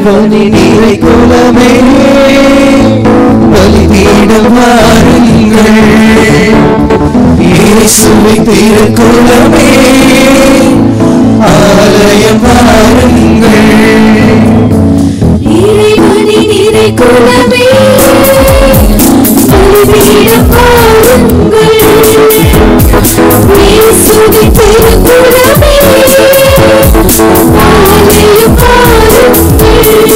பணி நீரை குலமே பலிபீடம் வாருங்கள் இயேசுவை திருக்குலமே ஆலயம் வாருங்கள் இறைவனி நிறை குலமே பலிபீடம் பாருங்கள் இயேசுவின் திருக்குலமே ஆலயம் பாருங்கள்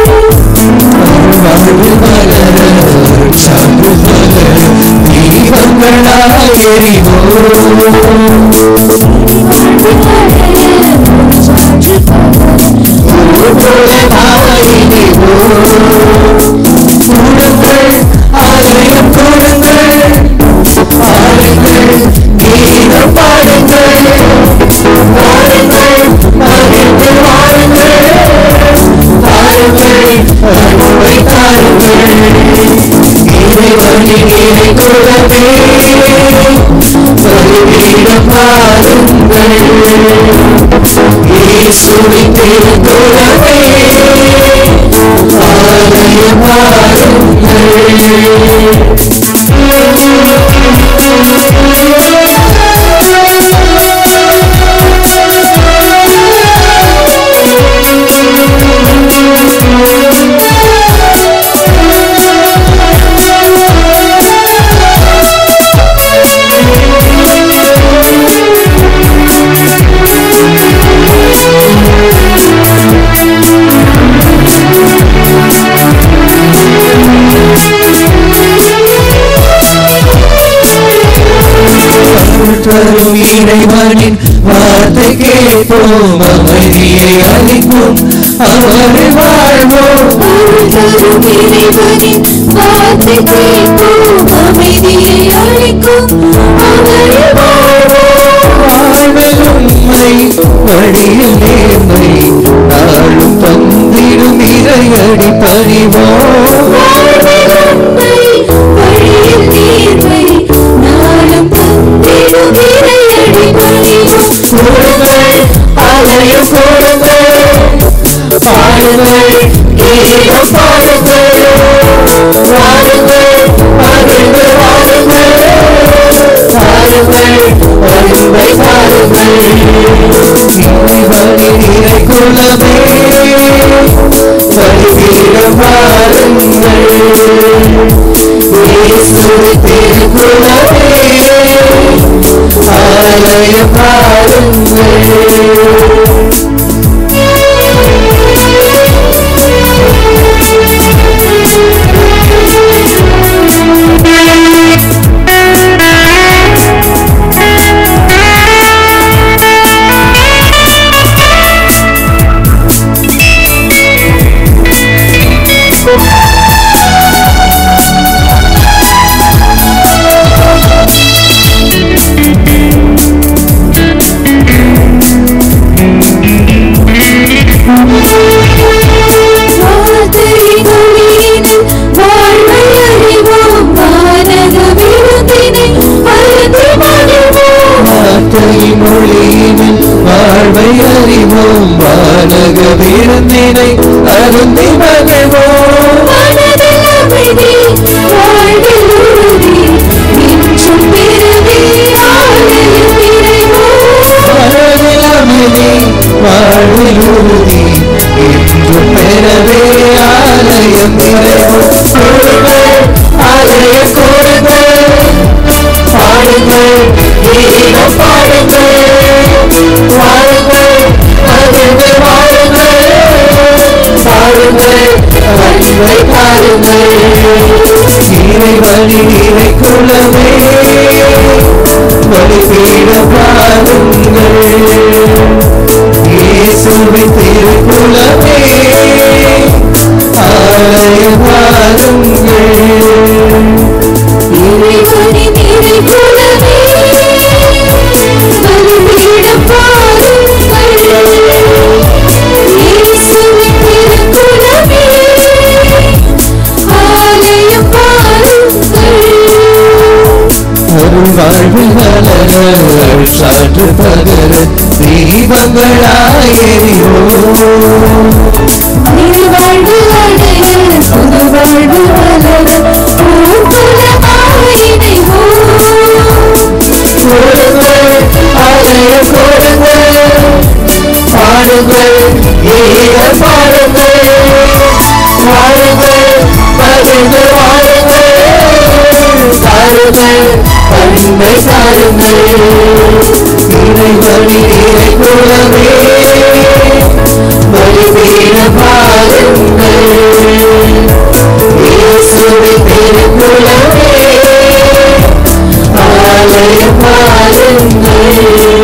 வாழ்வு மலர சான்று மலர தீபங்களாய் எரிவோம் கூடுங்கள் ஆலயம் கூடுங்கள் ஆடுங்கள் கீதம் பாடுங்கள் வாருங்கள் மகிழ்ந்து வாருங்கள் தாருங்கள் அன்பை தாருங்கள் இறைவனின் இறை குலமே பலிபீடம் பாருங்கள் இயேசுவின் திருக்குலமே ஆலயம் பாருங்கள் தரும் இறைவனின் வார்த்தை கேட்போம் அமைதியை அளிப்போம் அவரை வாழ்வோம் தரும் இறைவனின் வார்த்தை கேட்போம் அமைதியை அளிக்கும் அவரை வாழ்வோம் வாழ்வில் உண்மை வழியில் நேர்மை நாளும் தந்திடும் இறையடி பணிவோம் வாழ்வில் உண்மை, வழியில் நேர்மை, நாளும் தந்திடும் இறையடி பணிவோம். கூடுங்கள் ஆலயம் கூடுங்கள் பாடுங்கள் கீதம் பாடுங்கள் வாருங்கள் மகிழ்ந்து வாருங்கள் பாருங்கள் அன்பை பாருங்கள் இறைவனின் இறை குலமே பலிபீடம் பாருங்கள் இயேசுவின் திருக்குலமே ஆலயம் பாருங்கள் வார்த்தையின் ஒளியினில் வாழ்வை அறிவோம். வானக விருந்தினை அருந்தி மகிழ்வோம். வார்த்தையின் மொழியினில் வாழ்வை அறிவோம் வானக விருந்தினை அருந்தி மகிழ்வோம் மனதில் அமைதி, வாழ்வில் உறுதி, என்றும் பிறவி ஆலயம் நிறைவோம். மனதில் அமைதி வாழ்வில் உறுதி இன்று பெறவே ஆலயம் நிறைவோம் கூடுங்கள் ஆலயம் கூடுங்கள் பாடுங்கள் கீதம் பாடுங்கள் வாருங்கள் மகிழ்ந்து வாருங்கள் பாருங்கள் அன்பை பாருங்கள் இறைவனி இறை குலமே பலிபீட பாருங்கள் இயேசுவின் திருக்குலமே ஆலய பாருங்கள் இறைவனின் இறைக்குலமே, பலிபீடம் பாருங்கள். இயேசுவின் திருக்குலமே, ஆலயம் பாருங்கள். அருள் வாழ்வில் மலர சாற்று பகர தீபங்களாயெறிவோம் நீர் வாழ்வு அடைய புது வாழ்வு வளர பூங்குலமாய் இணைவோம் கொடுங்கள் அலைய கொடுங்கள் பாடுங்கள் ஏக பாடுங்கள் வாழுங்கள் மகிழ்ந்து வாழுங்கள் தாருங்கள் பண்பை தாருங்கள் இறைவனி இறை குலமே பலிபீட பாருங்கள் இயேசுவை திருக்குலமே ஆலய பாருங்கள்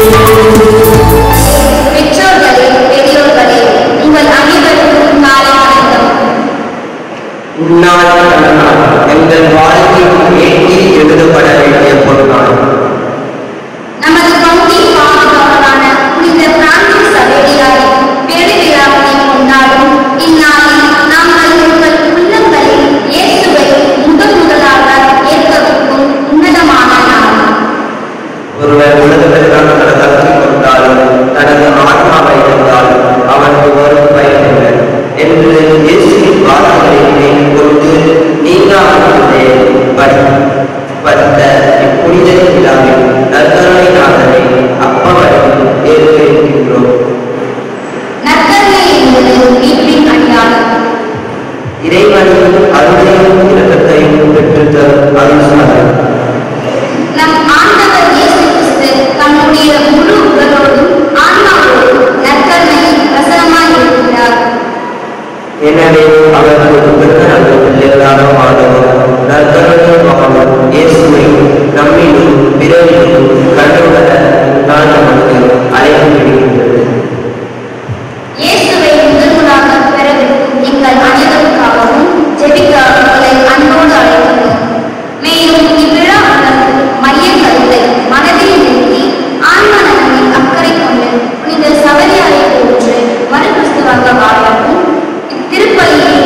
பெற்றோர்களே பெரியோர்களே உங்கள் அனைவருக்கும் காலை வணக்கம் உன்னால் கடனால் எங்கள் வாழ்வில் ஏற்றி எழுதப்பட வேண்டிய பொருளான் நமது பகுதியின் பாதுகாவலான புனித பிரான்சிஸ் சவேரியாரின் பெருவிழாவினை கொண்டாடும் இந்நாளில் நாங்கள் உங்கள் உள்ளங்களில் இயேசுவை முதன் முதலாக ஏற்கவிருக்கும் உன்னதமான நாள் ஒருவர் உலகத்திற்கான கடத்தி கொண்டாலும் தனது ஆன்மாவை இருந்தாலும் அவனுக்கு வரும் பயனில்லை என்று இயேசுவின் வார்த்தைகளை நினைவு கொண்டு நீங்காமலே பட்ட இப்புனித விழாவில் நற்கருணை நாதனை அப்பவரையில் ஏற்கின்றோம் நற்கருணை என்பது மீட்பின் அடையாளம் இறைவனின் அருளையும் இரக்கத்தையும் பெற்றுத் தரும் அருள்சாதன் நம் ஆண்டவர் இயேசு கிறிஸ்து தம்முடைய முழு உடலோடும் ஆன்மாவோடும் நற்கருணையை பிரசனமாய் இருக்கிறார் எனவே அவர்களுக்கு பிறந்த பிள்ளைகளாக வாழ்ந்தவர் நற்கருணை வாழும் இயேசுவை நம்மிலும் பிறரிலும் கண்டுகொள்ள நான் நமக்கு அழைப்பு விடுகின்றது இயேசுவை முதல்வராக பெறவிருக்கும் எங்கள் அனைவருக்காகவும் ஜெபிக்க உங்களை அன்போடு அழைக்கிறோம் மேலும் இவ்விழா உணர்வு மைய கருத்தை மனதில் நிறுத்தி ஆன்ம நலனில் அக்கறை கொண்டு புனித சபரியாரை போன்று மறு கிறிஸ்துவாக வாழவும் இத்திருப்பலியில்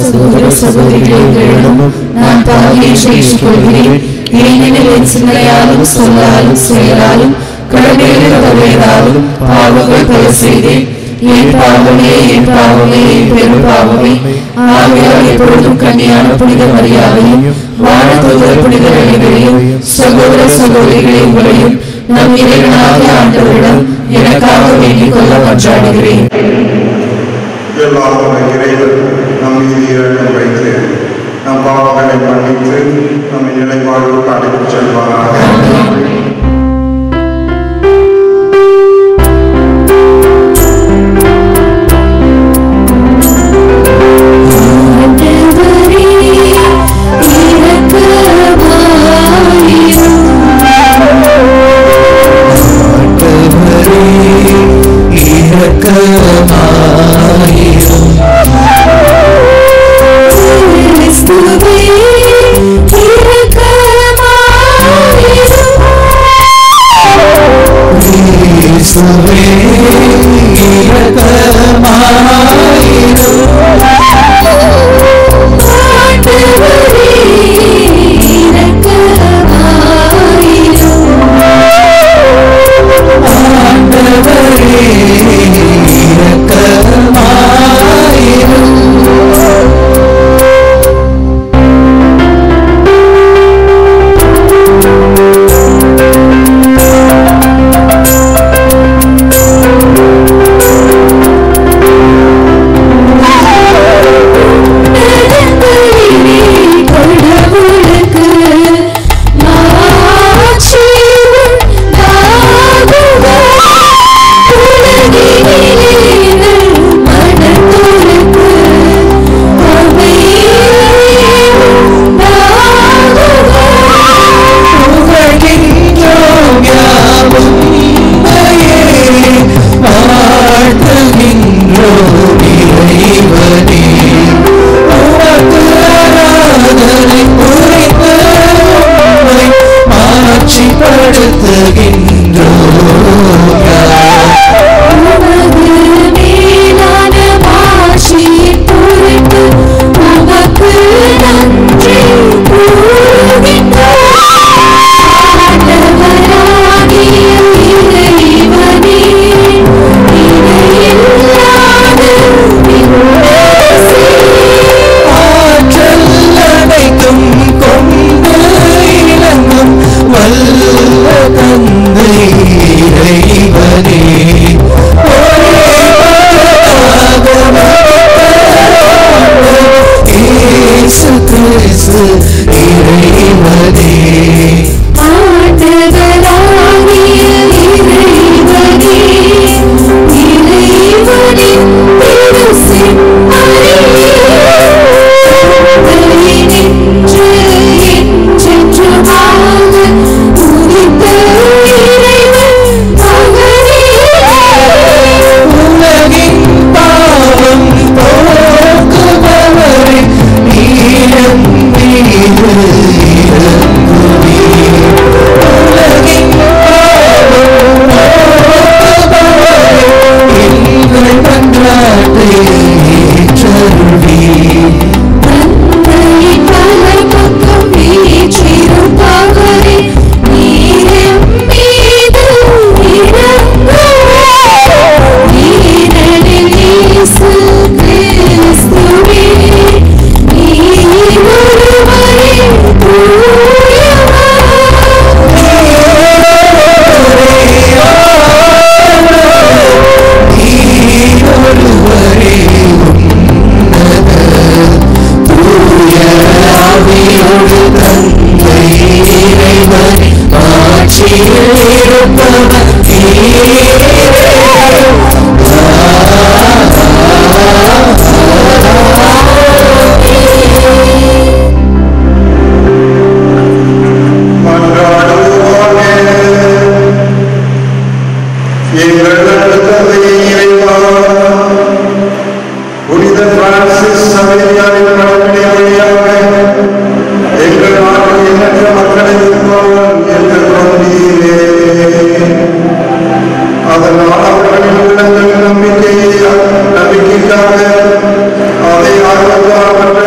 சகோதர சகோதரிகளிடம் நான் பாவியை கொள்கிறேன் ஏனெனில் என் சிந்தனையாலும் சொல்லாலும் செயலாலும் கடமையில் தவறாலும் பாவங்கள் பல செய்தேன் என் பாவமே என் பாவமே என் பெரும் பாவமே ஆகையால் எப்பொழுதும் கன்னியான புனித மரியாதையும் வானதூதர புனித அனைவரையும் சகோதர சகோதரிகளை உங்களையும் நம் இறைவனாகிய ஆண்டவரிடம் எனக்காக வேண்டிக் கொள்ள மன்றாடுகிறேன் எல்லாம் இறைவன் நம் மீது இரக்கம் வைத்து நம் பாவங்களை மன்னித்து நம்மை நிலைப்பாடுக்கு அழைத்துச் செல்வாராக ஆண்டவரே, இரக்கமாயிரும். கிறிஸ்துவே, இரக்கமாயிரும். ஆண்டவரே, இரக்கமாயிரும். கடவுளிலே கடவுளுக்கு மாட்சியும் நாகுக. உலகினிலே மனத்துருக்கு அமைதியும் நாகுக. உமது மேலான மாட்சியின் பொருட்டு உமக்கு நன்றி கூறுகின்றோம். ஆண்டவராகிய இறைவனே, இணையில்லாத விண்ணரசே, ஆண்டவராகிய இறைவனே, இறைவனின் திருச்செம்மறியே, தலை நின்று என்றென்றுமாக உதித்த இறைவன் மகனே. தந்தையின் வலப்பக்கம் வீற்றிருப்பவரே, நீர் எம் மீது இரங்குவோம். ஏனெனில் இயேசு கிறிஸ்துவே, நீர் ஒருவரே தூயவர். மன்றாடுவோமாக. எங்கள் நல்ல தந்தையே இறைவா, புனித பிரான்சிஸ் சவேரியாரின் கடமையை வழியாக எங்கள் நாட்டில் எண்ணற்ற மக்களை இருப்பவன் என்று கொண்டீரே. அதனால் அவர்களின் உள்ளங்கள் நம்பிக்கையை நம்பிக்கைக்காக அதை ஆர்வத்தால் பெற்ற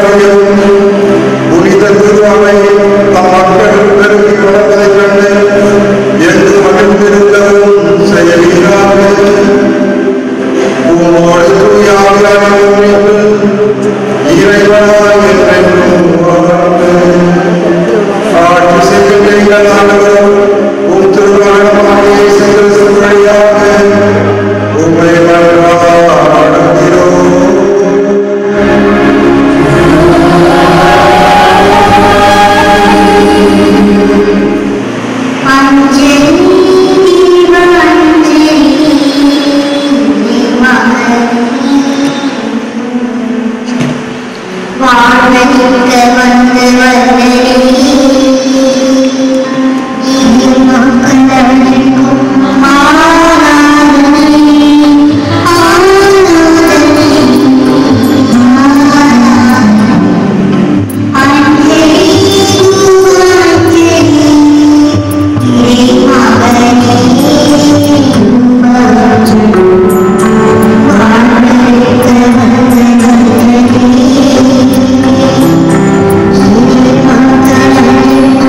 வாழ்வழிக்க வந்து வந்தனே ஆ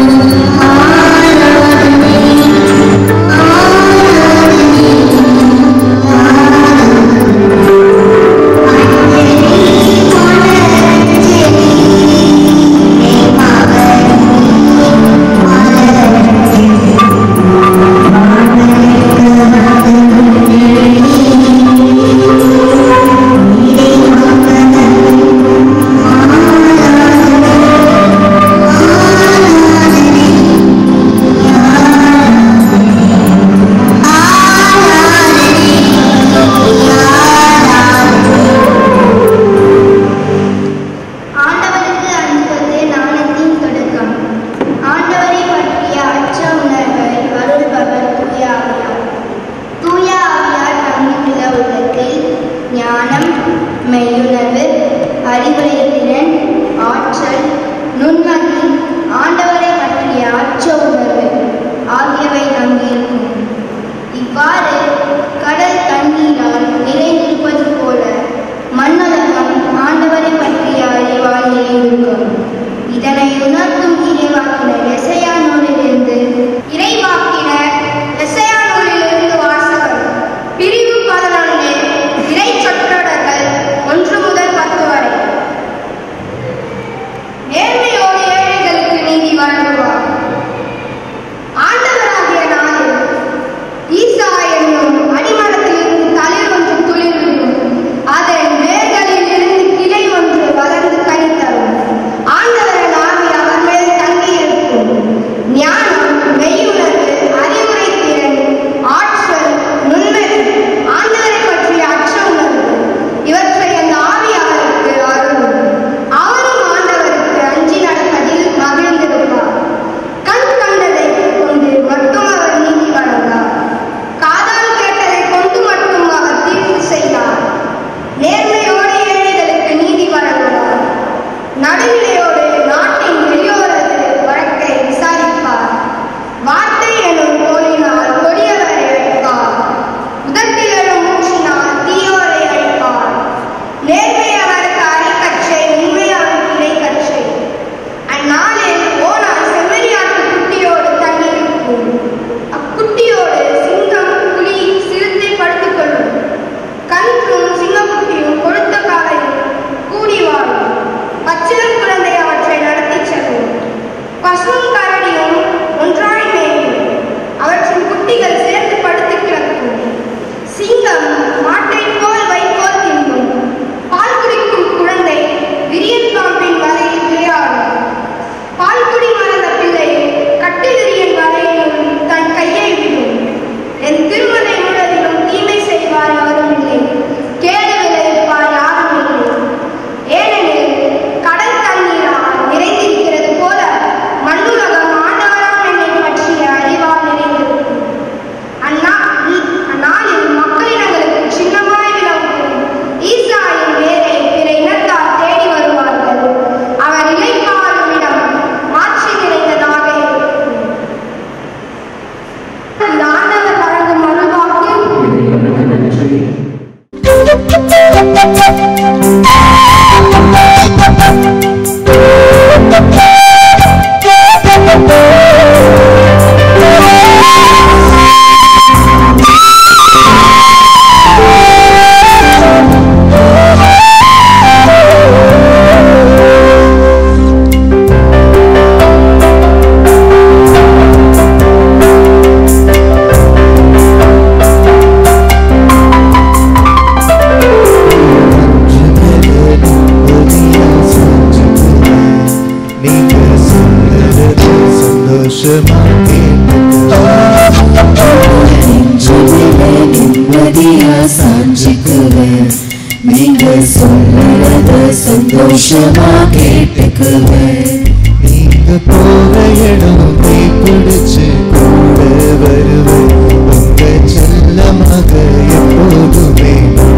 சந்தோஷமா கேட்டுக்குவேன் நீங்க போற இடம் பிடிச்சு கூட வருவேன் உங்க செல்லமாக எப்போதுமே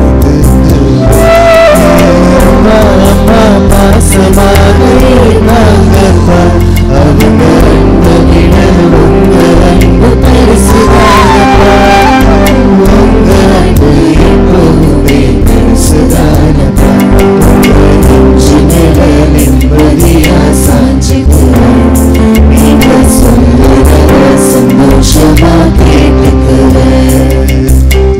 அம்மா அம்மா பாசமாக இருந்தாங்கப்பா அவங்க அன்பை விட உங்க அன்பு பெருசுதானப்பா உங்க அன்பு எப்போதுமே பெருசுதானப்பா உங்க நெஞ்சு மேல நிம்மதியா சாஞ்சுக்குவேன் நீங்க சொல்லுறத சந்தோஷமா கேட்டுக்குவேன்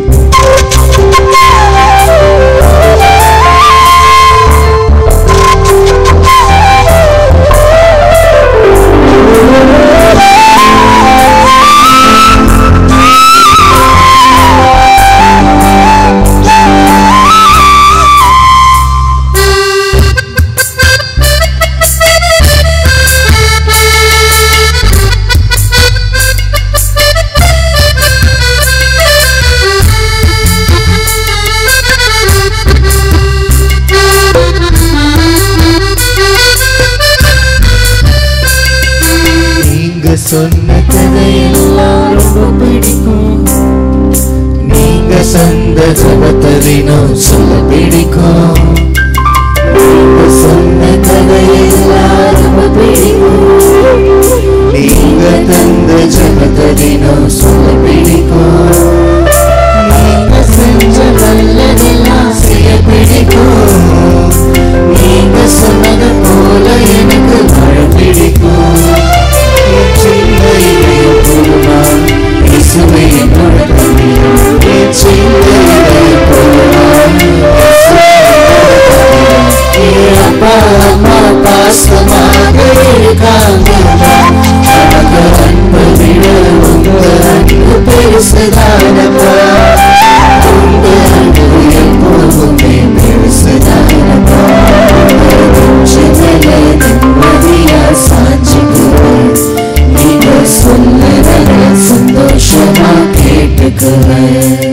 நீங்க சொன்ன கதையெல்லாம் ரொம்ப பிடிக்கும் நீங்க சந்த ஜபத்தை தினம் சொல்ல பிடிக்கும் நீங்க சொன்ன கதையெல்லாம் ரொம்ப பிடிக்கும் நீங்க தந்த ஜபத்தை தினம் சொல்ல பிடிக்கும் நீங்க செஞ்ச நல்லதெல்லாம் செய்ய பிடிக்கும் நீங்க சொன்னது போல எனக்கு வாழ பிடிக்கும் என் சின்ன இதயம் போலுமா இயேசுவே என்னோட கண்ணீர் என் சின்ன இதயம் போலுமா இயேசுவே என்னோட கண்ணீர். என் அப்பா அம்மா பாசமாக இருக்காங்க அவங்க அன்பை விட உங்க அன்பு பெருசுதானப்பா உங்க அன்பு எப்போதுமே பெருசுதானப்பா நெஞ்சுகளை நிம்மதியா சாஞ்சுக்குவேன் நீங்க சொல்லுறத சந்தோஷமா கேட்டுக்குவேன்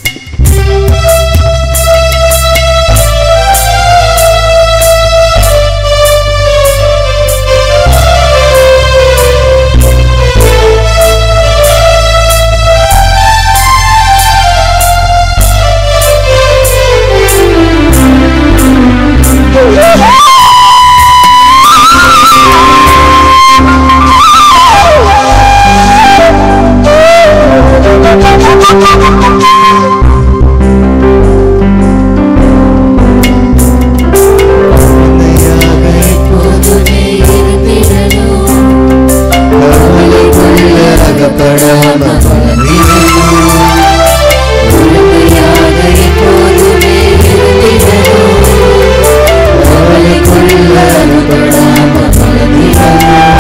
குழந்தையாக எப்போதுமே இருந்திடணும் கவலைக்குள்ள அகப்படாம வளர்ந்திடணும் குழந்தையாக எப்போதுமே இருந்திடணும் கவலைக்குள்ள அகப்படாம வளர்ந்திடணும்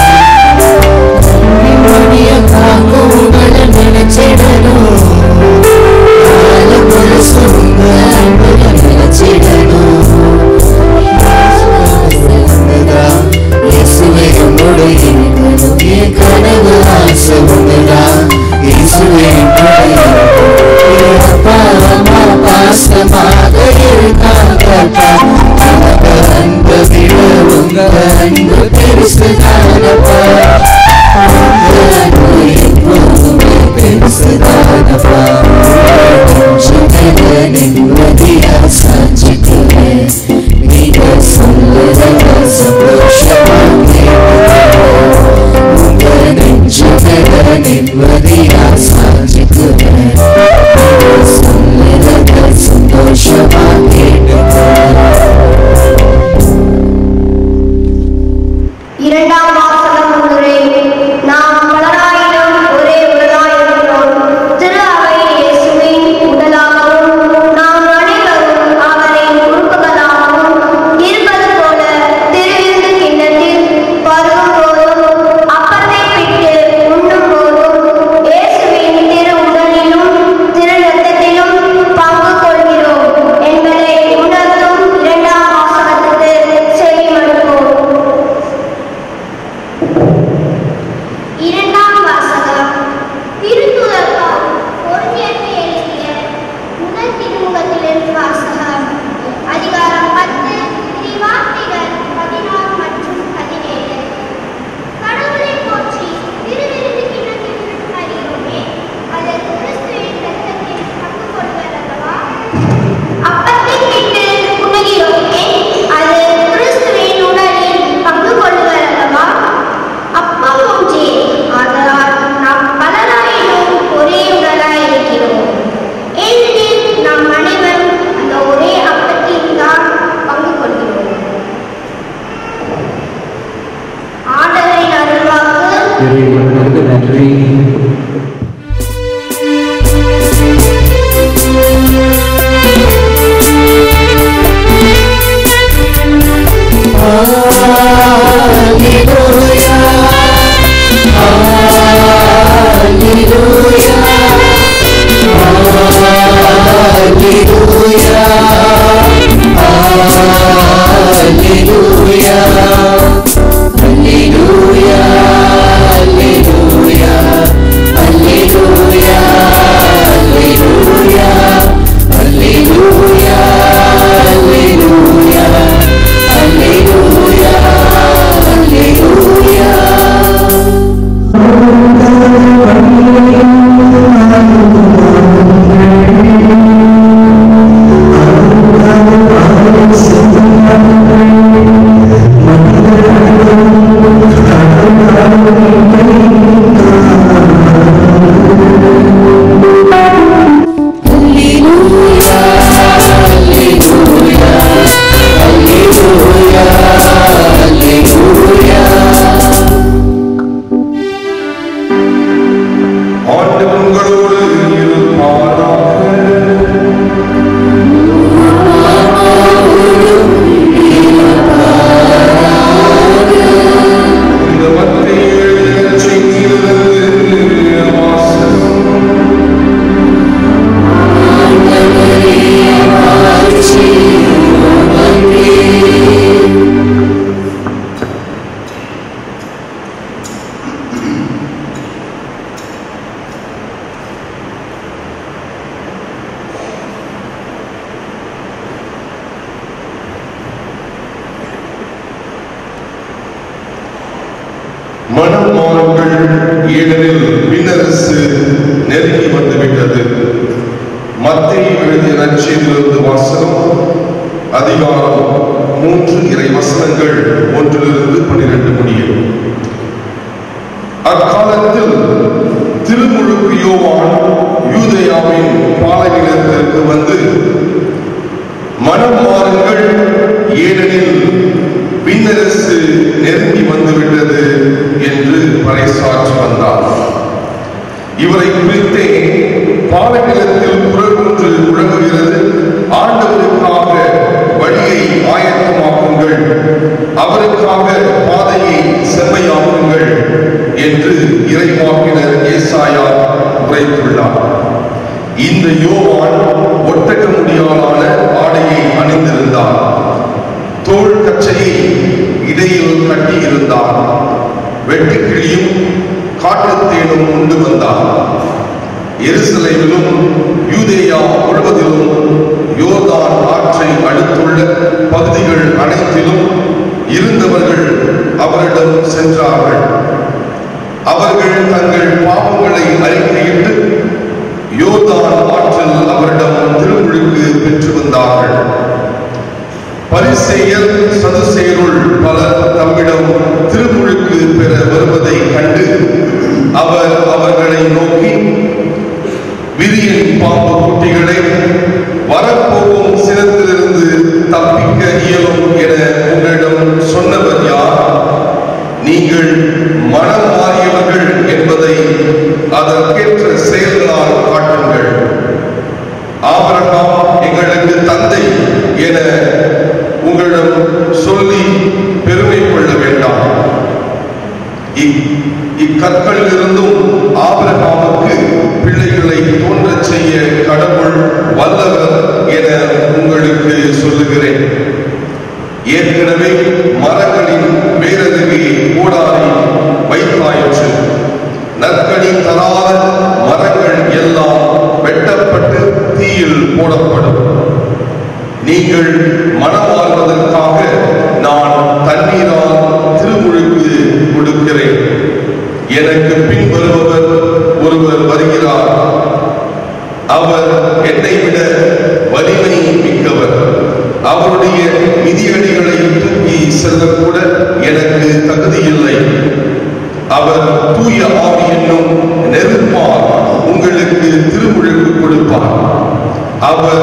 மணிய காக்கும் உங்களை நினைச்சிடணும் காலம் முழுசும் உங்க அன்புல நினைச்சிடணும் ஒண்ணுதான் இயேசுவே உன்னோடு இருக்கணும் என் கனவு ஆசை ஒண்ணுதான் இயேசுவே என்னோடு இருக்கணும் என் அப்பா அம்மா பாசமாக இருக்காங்கப்பா அவங்க அன்பை விட உங்க அன்பு பெருசுதானப்பா உங்க அன்பு எப்போதுமே பெருசுதானப்பா நெஞ்சுகளை நிம்மதியா சாஞ்சுக்குவேன் நீங்க சொல்லுறத சந்தோஷமா கேட்டுக்குவேன் உங்க நெஞ்சுகளை நிம்மதியா சாஞ்சுக்குவேன் நீங்க சொல்லுறத சந்தோஷமா கேட்டுக்குவேன் இரண்டாம் வாசகம் முன்னுரை நாம் பலராயிரம் ஒரே உடலாயிருக்கிறோம் திரு அவை இயேசுவின் உடலாகவும் நாம் அனைவரும் அவரின் உறுப்புகளாகவும் இருப்பது போல திருவிருந்து கிண்ணத்தில் பருகும் போதும் அப்பத்தை பிட்டு உண்ணும் போதும் இயேசுவின் திரு உடலிலும் திரு இரத்தத்திலும் பங்கு கொள்கிறோம் என்பதை உணர்த்தும் இரண்டாம் வாசகத்துக்கு செவி மடுப்போம் ஆண்டு உங்களோடு இருப்பாராக இந்த மத்திய எழுதிய செய்தியிலிருந்து வாசகம். மனம் மாறுங்கள் ஏனெனில் விண்ணரசு நெருங்கி வந்துவிட்டது மத்திய எழுதிய நற்செய்தியிலிருந்து வாசகம் அதிகாரம் மூன்று இறை வசனங்கள் ஒன்றிலிருந்து பன்னிரண்டு முடியும் அக்காலத்தில் திருமுழுக்கு யோவான் யூதேயாவின் பாலைநிலத்திற்கு வந்து மனம் மாறுங்கள் ஏனெனில் விண்ணரசு நெருங்கி வந்துவிட்டது என்று பறைசாற்றி வந்தார் இவரை குறித்தே பாலைநிலத்தில் குரல் ஒன்று முழங்குகிறது ஆண்டவருக்காக வழியை ஆயத்தமாக்குங்கள் அவருக்காக பாதையை செம்மையாக்குங்கள் என்று இறைவாக்கினர் ஏசாயா உரைத்துள்ளார் இந்த யோவான் ஒட்டக்க முடியாலான ஆடையை அணிந்திருந்தார் தோள் கச்சையை இடையில் கட்டியிருந்தார் வெட்டுக்கிளியும் காட்டுத்தேனும் உண்டு வந்தார் எருசலேமிலும் யூதேயா முழுவதிலும் யோர்தான் ஆற்றை அடுத்துள்ள பகுதிகள் அனைத்திலும் இருந்தவர்கள் அவரிடம் சென்றார்கள் அவர்கள் தங்கள் பாவங்களை அறிக்கையிட்டு யோர்தான் ஆற்றில் அவரிடம் திருமுழுக்கு பெற்று வந்தார்கள் பரிசெயர் சதுசேருள் பலர் தம்மிடம் திருமுழுக்கு பெற வருவதை கண்டு அவர் அவர்களை நோக்கி விரியன் பாம்பு குட்டிகளை வரப்போகும் சினத்திலிருந்து தப்பிக்க இயலும் என உங்களிடம் சொன்னவர் யார் நீங்கள் மனம் மாறியவர்கள் என்பதை அதற்கேற்ற செயல்களால் காட்டுங்கள் ஆபிரகாம் எங்களுக்கு தந்தை என உங்களிடம் சொல்லி பெருமை கொள்ள வேண்டாம் இக்- இக்கற்களிலிருந்தும் ஆபிரகாமுக்கு பிள்ளைகளை தோன்றச் செய்ய கடவுள் வல்லவர் என உங்களுக்கு சொல்லுகிறேன் ஏற்கனவே மரங்களின் வேரருகே கூடாரை வைத்தாயிற்று நற்கனி தராத மரங்கள் எல்லாம் வெட்டப்பட்டு தீயில் போடப்படும் நீங்கள் மனம் வாழ்வதற்காக நான் தண்ணீரால் திருமுழுக்கு கொடுக்கிறேன் எனக்கு பின் வருபவர் ஒருவர் வருகிறார் அவர் என்னை விட வலிமை மிக்கவர் அவருடைய மிதியடிகளை தூக்கி செல்லக்கூட எனக்கு தகுதியில்லை அவர் தூய ஆவி என்னும் நெருப்பால் உங்களுக்கு திருமுழுக்கு கொடுப்பார் அவர்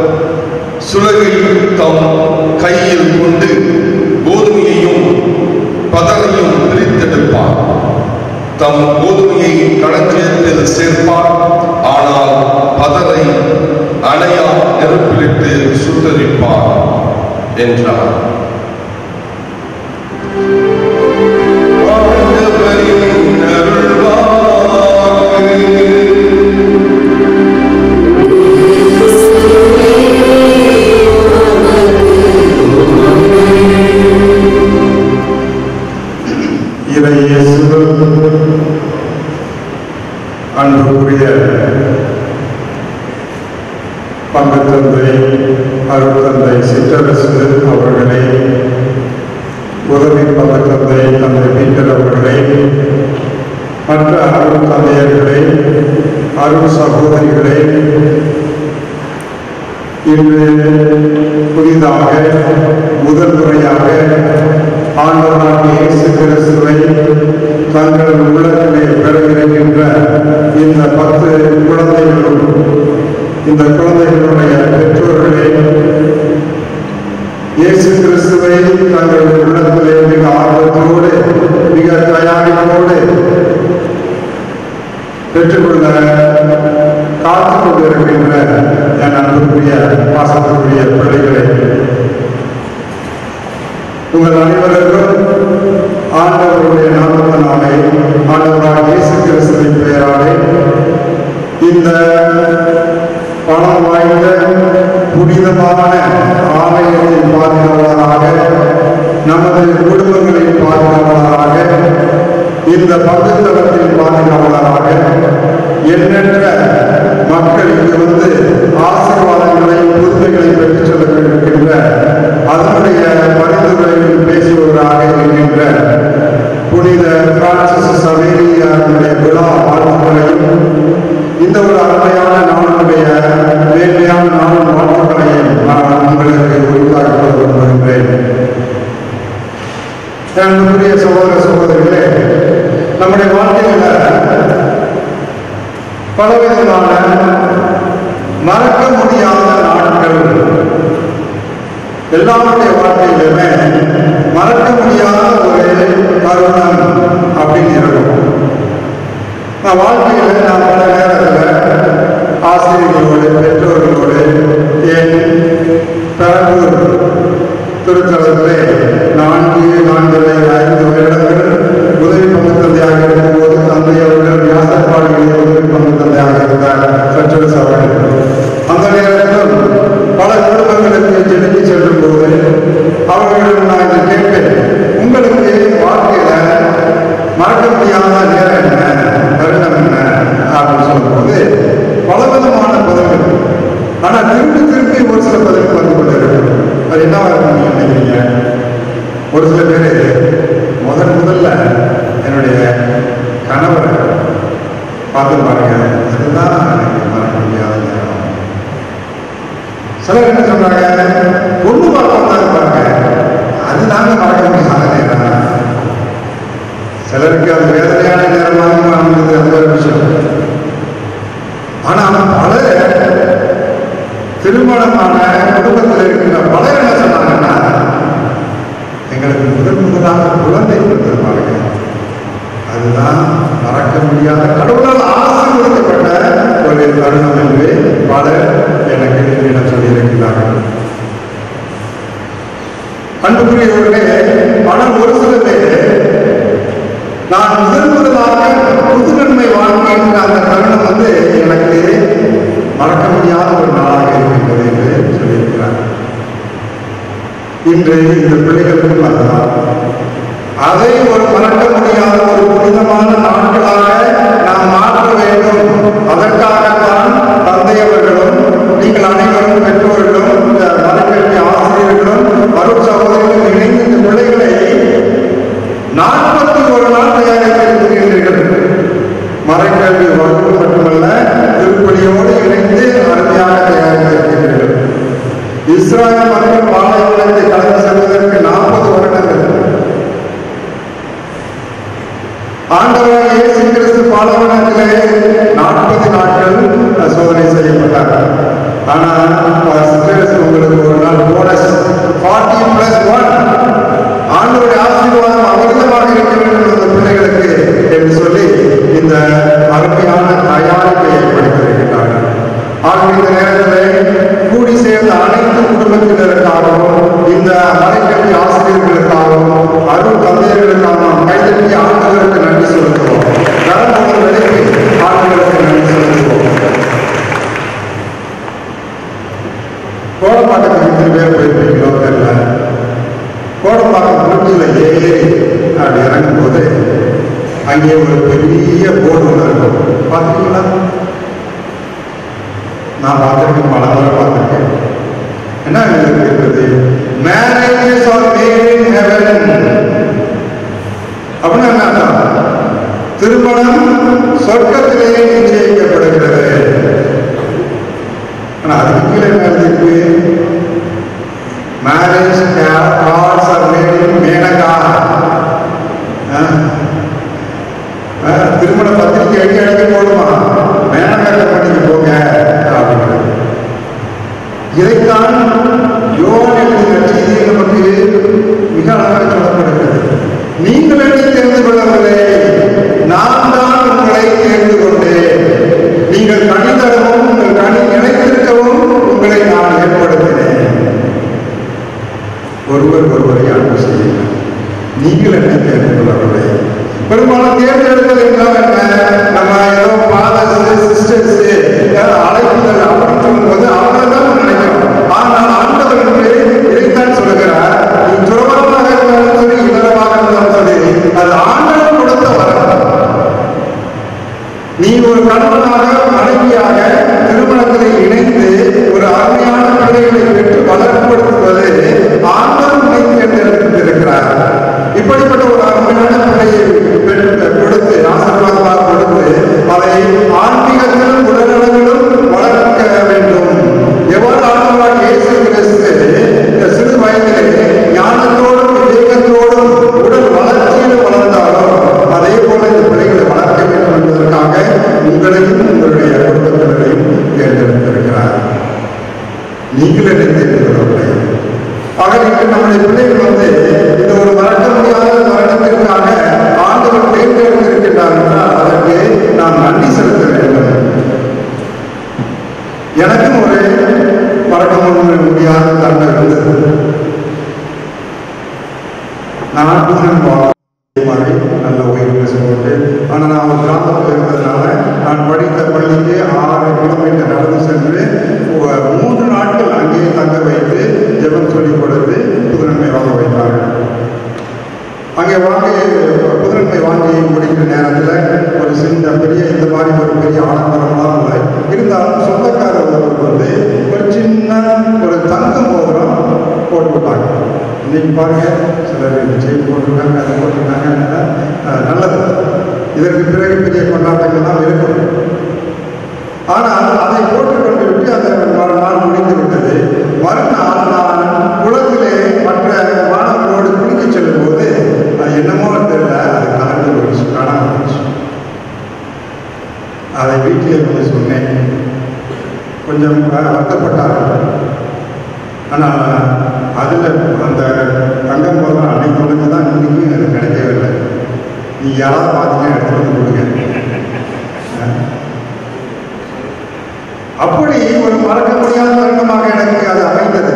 சுலகை தம் கையில் கொண்டு கோதுமையையும் பதரையும் பிரித்தெடுப்பார் தம் கோதுமையை களஞ்சியத்தில் சேர்ப்பார் ஆனால் பதரை அணையா நெருப்பிலிட்டு சுட்டரிப்பார் என்றார் ஆண்டவரின் அருள்வாக்கு. Thank இயேசுவில் அன்புக்குரிய பங்குத்தந்தை அருட்தந்தை சிற்றரசு அவர்களே உதவி பங்குத்தந்தை தந்தை பீட்டர் அவர்களே மற்ற அருள் தந்தையர்களே அருள் சகோதரிகளே இன்று புதிதாக முதல் முறையாக ஆண்டவராக இயேசு கிறிஸ்துவை தங்கள் உள்ளத்திலே பெறுகின்ற இந்த பத்து குழந்தைகளும் இந்த குழந்தைகளுடைய பெற்றோர்களே இயேசு கிறிஸ்துவை தங்கள் உள்ளத்திலே மிக ஆர்வத்தோடு மிக தயாரிப்போடு பெற்றுக்கொள்ள காத்து கொண்டிருக்கின்ற என் அன்புக்குரிய பாசத்துக்குரிய பிள்ளைகளே உங்கள் அனைவருக்கும் ஆண்டவருடைய நாமத்தினாலே ஆண்டவராக இயேசு கிறிஸ்துவின் பெயராலே இந்த பணம் வாய்ந்த புனிதமான ஆலயத்தின் பாதுகாவலராக நமது குடும்பங்களின் பாதுகாவலராக இந்த பங்குத்தளத்தின் பாதுகாவலராக எண்ணற்ற மக்கள் இங்கு வந்து ஆசீர்வாதங்களை புதுமைகளை பெற்றுச் செல்ல அதனுடைய பரிந்துரையில் பேசுபவராக இருக்கின்ற புனித பிரான்சிஸ் சவேரியாருடைய விழா வாழ்த்துக்களையும் இந்த ஒரு அருமையான நாளுடைய வேலையான நாள் வாழ்த்துக்களையும் நான் உங்களுக்கு உரித்தாக்க விரும்புகின்றேன் அன்புக்குரிய சகோதர சகோதரிகளே நம்முடைய வாழ்க்கையில பலவிதமான மறக்க முடியாத நாட்கள் எல்லாருடைய வாழ்க்கையிலுமே மறக்க முடியாத ஒரு தருணம் அப்படின்னு இருக்கும் நான் வாழ்க்கையில நான் பல நேரத்தில் ஆசிரியர்களோடு பெற்றோர்களோடு என் பெரம்பூர் திருத்தலத்திலே நான்கு நான்கரை ஐந்து வருடங்கள் உதவி பங்கு தந்தையாக இருக்கும்போது தந்தை அவர்கள் வியாசப்பாடுகளில் உதவி பங்கு தந்தையாக இருந்தார் சற்றஸ் அவர்கள் அந்த நேரத்திலும் பல குடும்பங்களுக்கு ஜெபித்து செல்லும் போது அவர்களிடம் நான் இதை கேட்பேன் உங்களுக்கு வாழ்க்கையில மறக்க முடியாத நேரம் என்ன தருணம் என்ன அப்படின்னு சொல்லும்போது பலவிதமான பதில்கள் ஆனா திருப்பி திருப்பி ஒரு சில பதில்கள் வந்து கொண்டு இருக்கு அது என்னவா இருக்கும் நீங்க நினைக்கிறீங்க ஒரு சில பேர் முதன் முதல்ல என்னுடைய கணவரை பார்த்து பாருங்க அதுதான் எனக்கு மறக்க முடியாத நேரம் சிலர் என்ன சொல்றாங்க பொண்ணு பார்க்கலாம் பாருங்க அது நாங்க மறக்க முடியாத நேரம் சிலருக்கு அது வேதனையான நேரமாக அமைந்தது அது ஒரு விஷயம் ஆனால் பல திருமணமான குடும்பத்தில் இருக்கின்ற பலர் என்ன சொன்னாங்கன்னா எங்களுக்கு முதல் முதலாக குழந்தை பிறந்திருப்பாங்க அதுதான் மறக்க முடியாத கடவுளால் ஆசீர்வதிக்கப்பட்ட ஒரு தருணம் என்று பலர் எனக்கு என்னிடம் சொல்லியிருக்கிறார்கள் அன்புக்குரியவர்களே ஆனால் ஒரு சில பேர் நான் முதல் முதலாக புது நன்மை வாழ்க்கைன்ற அந்த தருணம் வந்து எனக்கு மறக்க முடியாத ஒரு நாளாக இருக்கின்றது என்று சொல்லியிருக்கிறார் இன்று இந்த பிள்ளைகளுக்கும் அதுதான் அதை ஒரு மறக்க முடியாத ஒரு புனிதமான நாட்களாக நாம் மாற்ற வேண்டும் அதற்காகத்தான் தந்தையவர்களும் நீங்கள் அனைவரும் பெற்றோர்களும் இந்த மரக்கல்வி ஆசிரியர்களும் அருள் சகோதரிகளும் இணைந்து இந்த பிள்ளைகளை நாற்பத்தி ஒரு நாள் தயாரித்திருக்கிறீர்கள் மறைக்கல்வி வகுப்பு மட்டுமல்ல திருப்பணியோடு இணைந்து அருமையாக தயாரித்திருக்கிறீர்கள் இஸ்ராயல் மக்கள் பாலைவனத்தை கடந்து செல்வதற்கு நாற்பது வருடங்கள் ஆண்டவராக இயேசு கிறிஸ்து பாலைவனத்திலே நாற்பது நாட்கள் சோதனை செய்யப்பட்டார் ஆனால் சிற்றரசு உங்களுக்கு ஒரு நாள் போனஸ் ஃபார்ட்டி பிளஸ் ஒன் ஆண்டவருடைய ஆசீர்வாதம் அமிர்தமாக இருக்க வேண்டும் இந்த பிள்ளைகளுக்கு என்று சொல்லி இந்த அருமையான தயாரிப்பை ஏற்படுத்தியிருக்கிறார்கள் ஆகவே இந்த நேரத்தில் கூடி சேர்ந்த அனைத்து குடும்பத்தினருக்காகவும் இந்த மறைக்கல்வி ஆசிரியர்களுக்காகவும் அருள் தந்தையர்களுக்காகவும் கைதட்டி ஆண்டவருக்கு நன்றி செலுத்துவோம் தரம் அவர்களுக்கு ஆண்டவருக்கு நன்றி செலுத்துவோம் கோடம்பாக்கத்துக்கு இத்தனை பேர் போயிருப்பீங்களோ தெரியல கோடம்பாக்கம் பிரிட்ஜில் ஏறி அப்படி இறங்கும் போது அங்கே ஒரு பெரிய போர்டு ஒன்று இருக்கும் பார்த்துருக்கீங்களா நான் பார்த்துருக்கேன் பல முறை பார்த்துருக்கேன் என்ன இருக்குது marriages are made in heaven அப்படின்னு என்ன திருமணம் சொர்க்கத்திலே நிச்சயிக்கப்படுகிறது ஆனா அதுக்கு கீழே என்ன இருக்கு marriage cards are made in Menaka திருமண பத்திரிக்கை அடிக்க அடிக்க போடுமா மேனகால பண்ணிக்க போங்க அப்படிங்கிறது இதைத்தான் யோவான் எழுதின செய்தியில் நமக்கு மிக அழகாக சொல்லப்படுகிறது நீங்கள் என்னை தெரிந்து கொள்ளவில்லை நான் தான் உங்களை தெரிந்து கொண்டேன் நீங்கள் கணிதரவும் உங்கள் கணி நினைத்திருக்கவும் உங்களை நான் ஏற்படுத்தினேன் ஒருவர் ஒருவரை அன்பு செய்யுங்கள் நீங்கள் என்னை தெரிந்து கொள்ளவில்லை பெரும்பாலும் தேர்ந்தெடுத்தல் என்றால் என்ன நம்ம ஏதோ ஃபாதர்ஸ் சிஸ்டர்ஸ் அழைப்புதல் அப்படின்னு சொல்லும்போது அவங்களை தான் நம்ம நினைக்கிறோம் ஆனால் ஆண்டவர் என்று இதைத்தான் சொல்லுகிறார் நீ துறவரமாக இருந்தாலும் சரி இதரமாக இருந்தாலும் சரி அது ஆண்டவர் கொடுத்த வரம் நீ ஒரு கணவனாக மனைவியாக திருமணத்தில் இணைந்து ஒரு அருமையான பிள்ளைகளை பெற்று வளர்ப்படுத்துவது ஆண்டவர் உன்னை தேர்ந்தெடுத்திருக்கிறார் இப்படிப்பட்ட ஒரு அருமையான பிள்ளையை பெற்று கொடுத்து ஆசீர்வாதமாக கொடுத்து அதை ஆன்மீகத்திலும் உடல்நலங்களும் வளர்க்க வேண்டும் எவ்வாறு ஆண்டவராக இயேசு கிறிஸ்து இந்த சிறு வயதிலே ஞானத்தோடும் விவேகத்தோடும் உடல் வளர்ச்சியிலும் வளர்ந்தாரோ அதே போல இந்த பிள்ளைகளை வளர்க்க வேண்டும் என்பதற்காக உங்களையும் உங்களுடைய குடும்பத்தினரையும் தேர்ந்தெடுத்திருக்கிறார் நீங்கள் என்ன தேர்ந்தெடுக்கவில்லை ஆக இன்று நம்முடைய பிள்ளைகள் வந்து இந்த ஒரு மறக்க முடியாத மரணத்திற்காக ஆண்டவர் தேர்ந்தெடுத்திருக்கிறார் என்றால் அதற்கு நாம் நன்றி செலுத்த வேண்டும் எனக்கும் ஒரு மறக்க முடியாத தன்மை இருந்தது நான் பூனன் மாதிரி நல்ல ஒயிட் ட்ரெஸ் போட்டு ஆனால் நான் ஒரு கிராமத்தில் இருந்ததுனால நான் படித்த பள்ளிக்கு ஆறு கிலோமீட்டர் நடந்து சென்று ஒ- மூன்று நாட்கள் அங்கேயே தங்க வைத்து ஜெபம் சொல்லிக் கொடுத்து புதுநன்மை வாங்க வைத்தார்கள் அங்கே வாங்கி புதுநன்மை வாங்கி முடிக்கிற நேரத்தில் ஒரு சின்ன பெரிய இந்த மாதிரி ஒரு பெரிய ஆடம்பரம்லாம் இல்லை இருந்தாலும் சொந்தக்காரர் ஒருவர் வந்து ஒரு சின்ன ஒரு தங்கம் மோதிரம் போட்டு விட்டாங்க இன்னைக்கு பாருங்க சிலர் இந்த செயின் போட்டிருக்காங்க அதை போட்டிருக்காங்க அஹ் நல்லது இதற்கு பிறகு பெரிய கொண்டாட்டங்கள்லாம் இருக்கும் ஆனால் அதை போட்டுக்கொண்டு விட்டு அந்த மறு நாள் முடிந்து விட்டது மறுநாள் நான் குளத்திலே மற்ற மாணவர்களோடு குளிக்க செல்லும் போது அது என்னமோ தெரியல அது கலந்து போயிடுச்சு காணாம போயிடுச்சு அதை வீட்டிலே வந்து சொன்னேன் கொஞ்சம் வ- வருத்தப்பட்டார்கள் ஆனால் அதில் அந்த தங்கம் போதும் அன்னைக்கு உள்ளது தான் இன்னைக்கும் எனக்கு கிடைக்கவே இல்லை நீ யாராவது பார்த்தீங்கன்னா எடுத்துட்டு வந்து கொடுங்க அஹ் அப்படி ஒரு மறக்க முடியாத தருணமாக எனக்கு அது அமைந்தது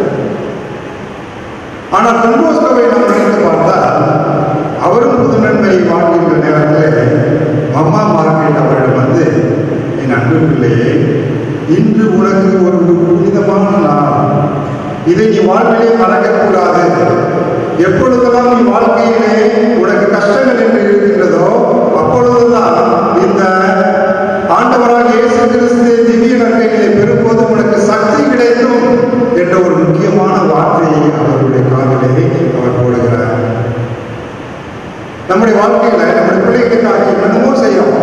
ஆனால் தொன்போஸ்கோவை நாம் நினைத்து பார்த்தால் அவரும் புது நன்மை வாழ்கின்ற நேரத்தில் மம்மா மார்க்கெட் அவரிடம் வந்து என் அன்பு பிள்ளையே இன்று உனக்கு ஒரு புனிதமான நாள் இதை நீ வாழ்விலே மறக்கக்கூடாது எப்பொழுதெல்லாம் நீ வாழ்க்கையிலே உனக்கு கஷ்டங்கள் என்று இருக்கின்றதோ அப்பொழுதுதான் இந்த ஆண்டவராக இயேசு கிறிஸ்து திவ்ய நன்மைகளை பெறும்போது உனக்கு சக்தி கிடைக்கும் என்ற ஒரு முக்கியமான வார்த்தையை அவருடைய காதிலே அவர் போடுகிறார் நம்முடைய வாழ்க்கையில நம்முடைய பிள்ளைகளுக்காக என்னென்னமோ செய்யறோம்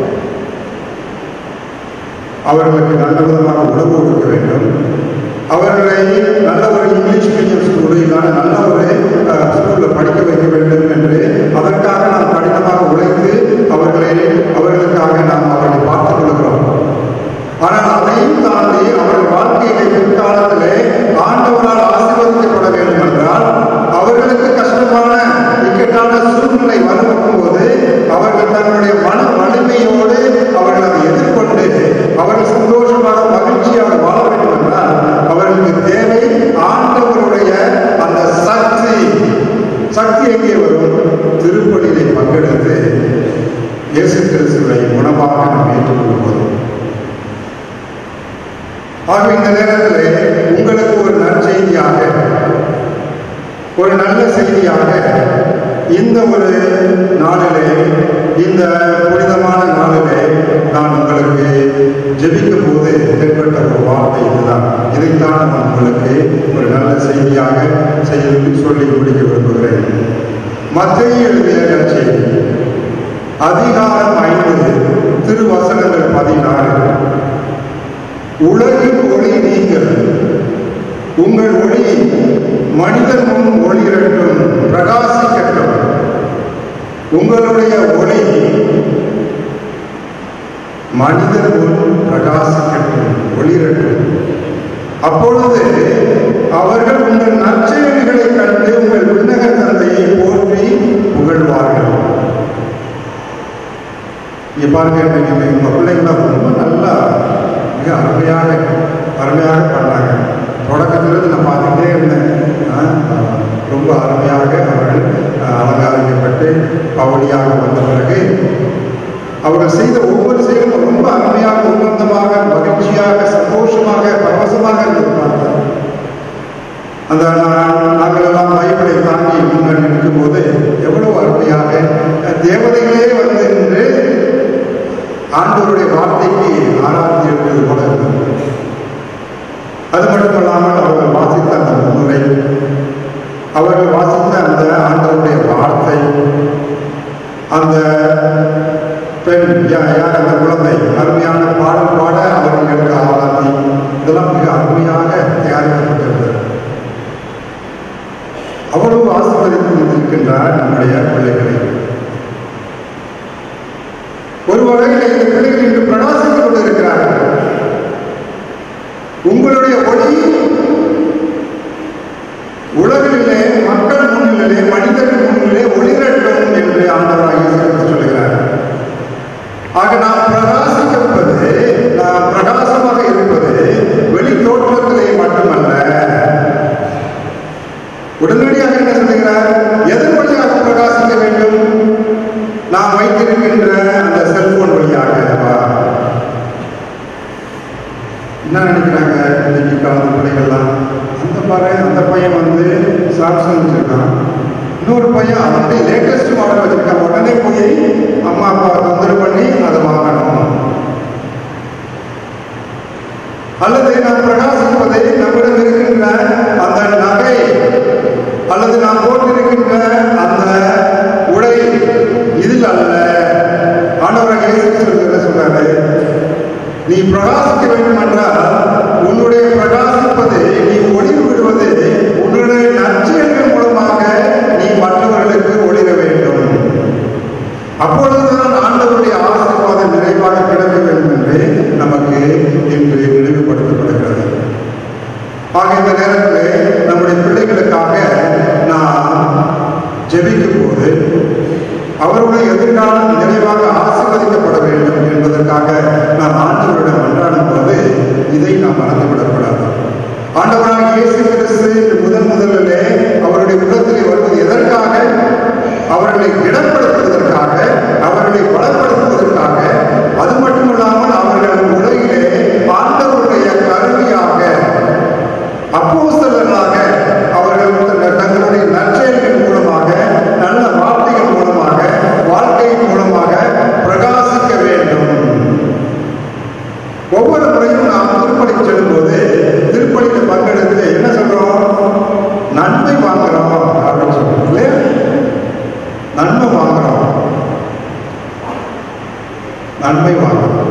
அவர்களுக்கு நல்ல விதமாக உணவு கொடுக்க வேண்டும் அவர்களை நல்ல ஒரு இங்கிலீஷ் மீடியம் ஸ்கூலிலான நல்ல ஒரு ஸ்கூலில் படிக்க வைக்க வேண்டும் என்று அதற்காக நாம் கடினமாக உழைத்து அவர்களை அவர்களுக்காக நாம் அவர்களை பார்த்துக் கொள்கிறோம் ஆனால் அதையும் தாண்டி அவர்கள் வாழ்க்கையிலே பிற்காலத்திலே ஆண்டவரால் ஆசீர்வதிக்கப்பட வேண்டும் என்றால் அவர்களுக்கு கஷ்டமான இக்கட்டான சூழ்நிலை வரும் போது அவர்கள் தன்னுடைய மன வலிமையோடு அவர்கள் அதை எதிர்கொண்டு அவர்கள் சந்தோஷமாக மகிழ்ச்சியாக வாழ வேண்டும் என்றால் அவர்களுக்கு தேவை ஆண்டவருடைய அந்த சக்தி சக்தி எங்கே வரும் திருப்பலியிலே பங்கெடுத்து இயேசு கிறிஸ்துவை உணவாக நாம் ஏற்றுக்கொள்வது ஆக இந்த நேரத்தில் உங்களுக்கு ஒரு நற்செய்தியாக ஒரு நல்ல செய்தியாக இந்த ஒரு நாளிலே இந்த புனிதமான நாளிலே நான் உங்களுக்கு ஜெபிக்கும் போது தென்பட்ட ஒரு வார்த்தை இதுதான் இதைத்தான் நான் உங்களுக்கு ஒரு நல்ல செய்தியாக செய்ய சொல்லி முடிக்க விரும்புகிறேன் மத்திய எழுதிய நற்செய்தி அதிகாரம் ஐந்து திருவசனங்கள் பதினாறு உலகின் ஒளி நீங்கள் உங்கள் ஒளி மனிதன் முன் ஒளிரட்டும் பிரகாசிக்கட்டும் உங்களுடைய ஒளி மனிதன் முன் பிரகாசிக்கட்டும் ஒளிரட்டும் அப்பொழுது அவர்கள் உங்கள் நற்செயல்களை கண்டு உங்கள் விண்ணக தந்தையை போற்றி புகழ்வார்கள் இங்க பாருங்க இன்னைக்கு உங்க பிள்ளைங்களாம் ரொம்ப நல்லா மிக அருமையாக அருமையாக பண்ணாங்க தொடக்கத்திலிருந்து நான் பார்த்துட்டே இருந்தேன் ஆ, ரொம்ப அருமையாக அவர்கள் ஆ, அலங்காரிக்கப்பட்டு பவனியாக வந்த பிறகு அவர்கள் செய்த ஒவ்வொரு செயலும் ரொம்ப அருமையாக உன்னதமாக மகிழ்ச்சியாக சந்தோஷமாக பரவசமாக இருந்திருப்பாங்க அந்த நா- நாங்கள் எல்லாம் பைபிளை தாண்டி முன்னாடி நிற்கும் போது எவ்வளவு அருமையாக அஹ், தேவதைகளே வந்து நின்று ஆண்டவருடைய வார்த்தைக்கு ஆராய்ச்சி இருக்கிறது போல இருந்தது அது மட்டுமல்லாமல் அவர்கள் வாசித்த அந்த முன்னுரை அவர்கள் வாசித்த அந்த ஆண்டவருடைய வார்த்தை அந்த பெண் யா- யார் அந்த குழந்தை அருமையான பாடல் பாட அவர்கள் எடுக்க ஆராய்ச்சி இதெல்லாம் மிக அருமையாக தயாரிக்கப்பட்டிருந்தது அவ்வளவு ஆசீர்வதித்து இருக்கின்றார் நம்முடைய பிள்ளைகளை ஒரு வகையில் இந்த பிள்ளைகள் இன்று பிரகாசித்துக் கொண்டிருக்கிறார்கள் உங்களுடைய ஒளி உலகிலே மக்கள் முன்னிலே மனிதர்கள் முன்னிலே ஒளிரட்டும் என்று ஆண்டவராக இயேசு கிறிஸ்து சொல்கிறார் ஆக நாம் பிரகாசிக்கப்பது நாம் பிரகாசமாக இருப்பது வெளி தோற்றத்திலே மட்டுமல்ல உடனடியாக என்ன சொல்லுகிறார் எதன் வழியாக பிரகாசிக்க வேண்டும் நாம் வைத்திருக்கின்ற அந்த செல்போன் வழியாக அல்லவா? என்ன நினைக்கிறாங்க இன்னைக்கு காலத்து பிள்ளைகள்லாம் அந்த பாரு அந்த பையன் வந்து சாம்சங் வச்சிருக்கான் இன்னொரு பையன் அவனுடைய லேட்டஸ்ட் மாடல் வச்சிருக்கான் உடனே போய் அம்மா அப்பா தொந்தரவு பண்ணி அதை வாங்கணும் அல்லது நாம் பிரகாசிப்பதை நம்மிடம் இருக்கின்ற அந்த நகை அல்லது நாம் போட்டிருக்கின்ற அந்த உடை இதில் அல்ல ஆண்டவராக இயேசு கிறிஸ்து என்ன சொல்றாரு நீ பிரகாசிக்க வேண்டும் என்றால் உன்னுடைய பிரகாசிப்பது நீ ஒளிர் விடுவது உன்னுடைய நற்செயல்கள் மூலமாக நீ மற்றவர்களுக்கு ஒளிர வேண்டும் அப்பொழுதுதான் ஆண்டவருடைய ஆசீர்வாதம் நிறைவாக கிடைக்க வேண்டும் என்று நமக்கு இன்று நினைவுபடுத்தப்படுகிறது ஆக இந்த நேரத்தில் நம்முடைய பிள்ளைகளுக்காக நாம் ஜெபிக்கும் போது அவருடைய எதிர்காலம் நிறைவாக ஆசீர்வதிக்கப்பட வேண்டும் என்பதற்காக நாம் ஆண்டவரிடம் மன்றாடும் போது இதை நாம் மறந்துவிடக்கூடாது ஆண்டவராக இயேசு கிறிஸ்து இன்று முதன் முதலிலே அவருடைய உள்ளத்திலே வருவது எதற்காக அவர்களை இடப்படுத்துவதற்காக அவர்களை பலப்படுத்துவதற்காக அது மட்டுமல்லாமல் அவர்கள் உலகிலே ஆண்டவருடைய கருவியாக அப்போஸ்தலர்களாக அவர்கள் தங்கள் தங்களுடைய நற்செயல்கள் மூலமாக நல்ல வார்த்தைகள் மூலமாக வாழ்க்கையின் மூலமாக பிரகாசிக்க வேண்டும் ஒவ்வொரு முறையும் நாம் திருப்பலி செல்லும்போது திருப்பலியில் பங்கெடுத்து என்ன சொல்றோம் நன்மை வாங்குறோம் அப்படின்னு சொல்றோம் இல்லையா நன்மை வாங்குறோம் நன்மை வாங்குறோம்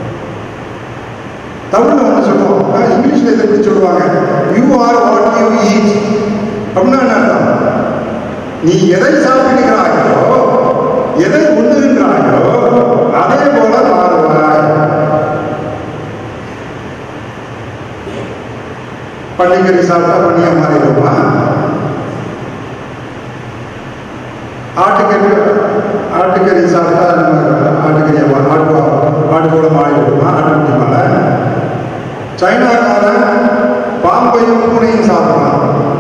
தமிழ்ல ஒன்று சொல்லுவோம் ஆ, இங்கிலீஷ்ல இதை எப்படி சொல்லுவாங்க you are what you eat அப்படின்னா என்ன அர்த்தம் நீ எதை சாப்பிடுகிறாயோ எதை உண்ணுகின்றாயோ அதே போல மாறுவாய் பள்ளிக்கறி சாப்பிட்டா பண்ணியா மாறிடுமா ஆட்டுக்கறி ஆட்டுக்கறி சாப்பிட்டா நம்ம ஆட்டுக்கறி ஆட்டு ஆட்டு கூட மாறிடுமா ஆட்டுக்குட்டி மேல சைனாக்காரன் பாம்பையும் பூனையும் சாப்பிடலாம்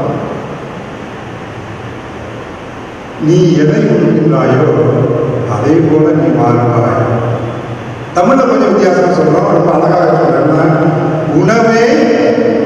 நீ எதை உண்கின்றாயோ அதே போல நீ மாறுவாய் தமிழ்ல கொஞ்சம் வித்தியாசம் சொல்றோம் ரொம்ப அழகாக சொல்றேன் உணவே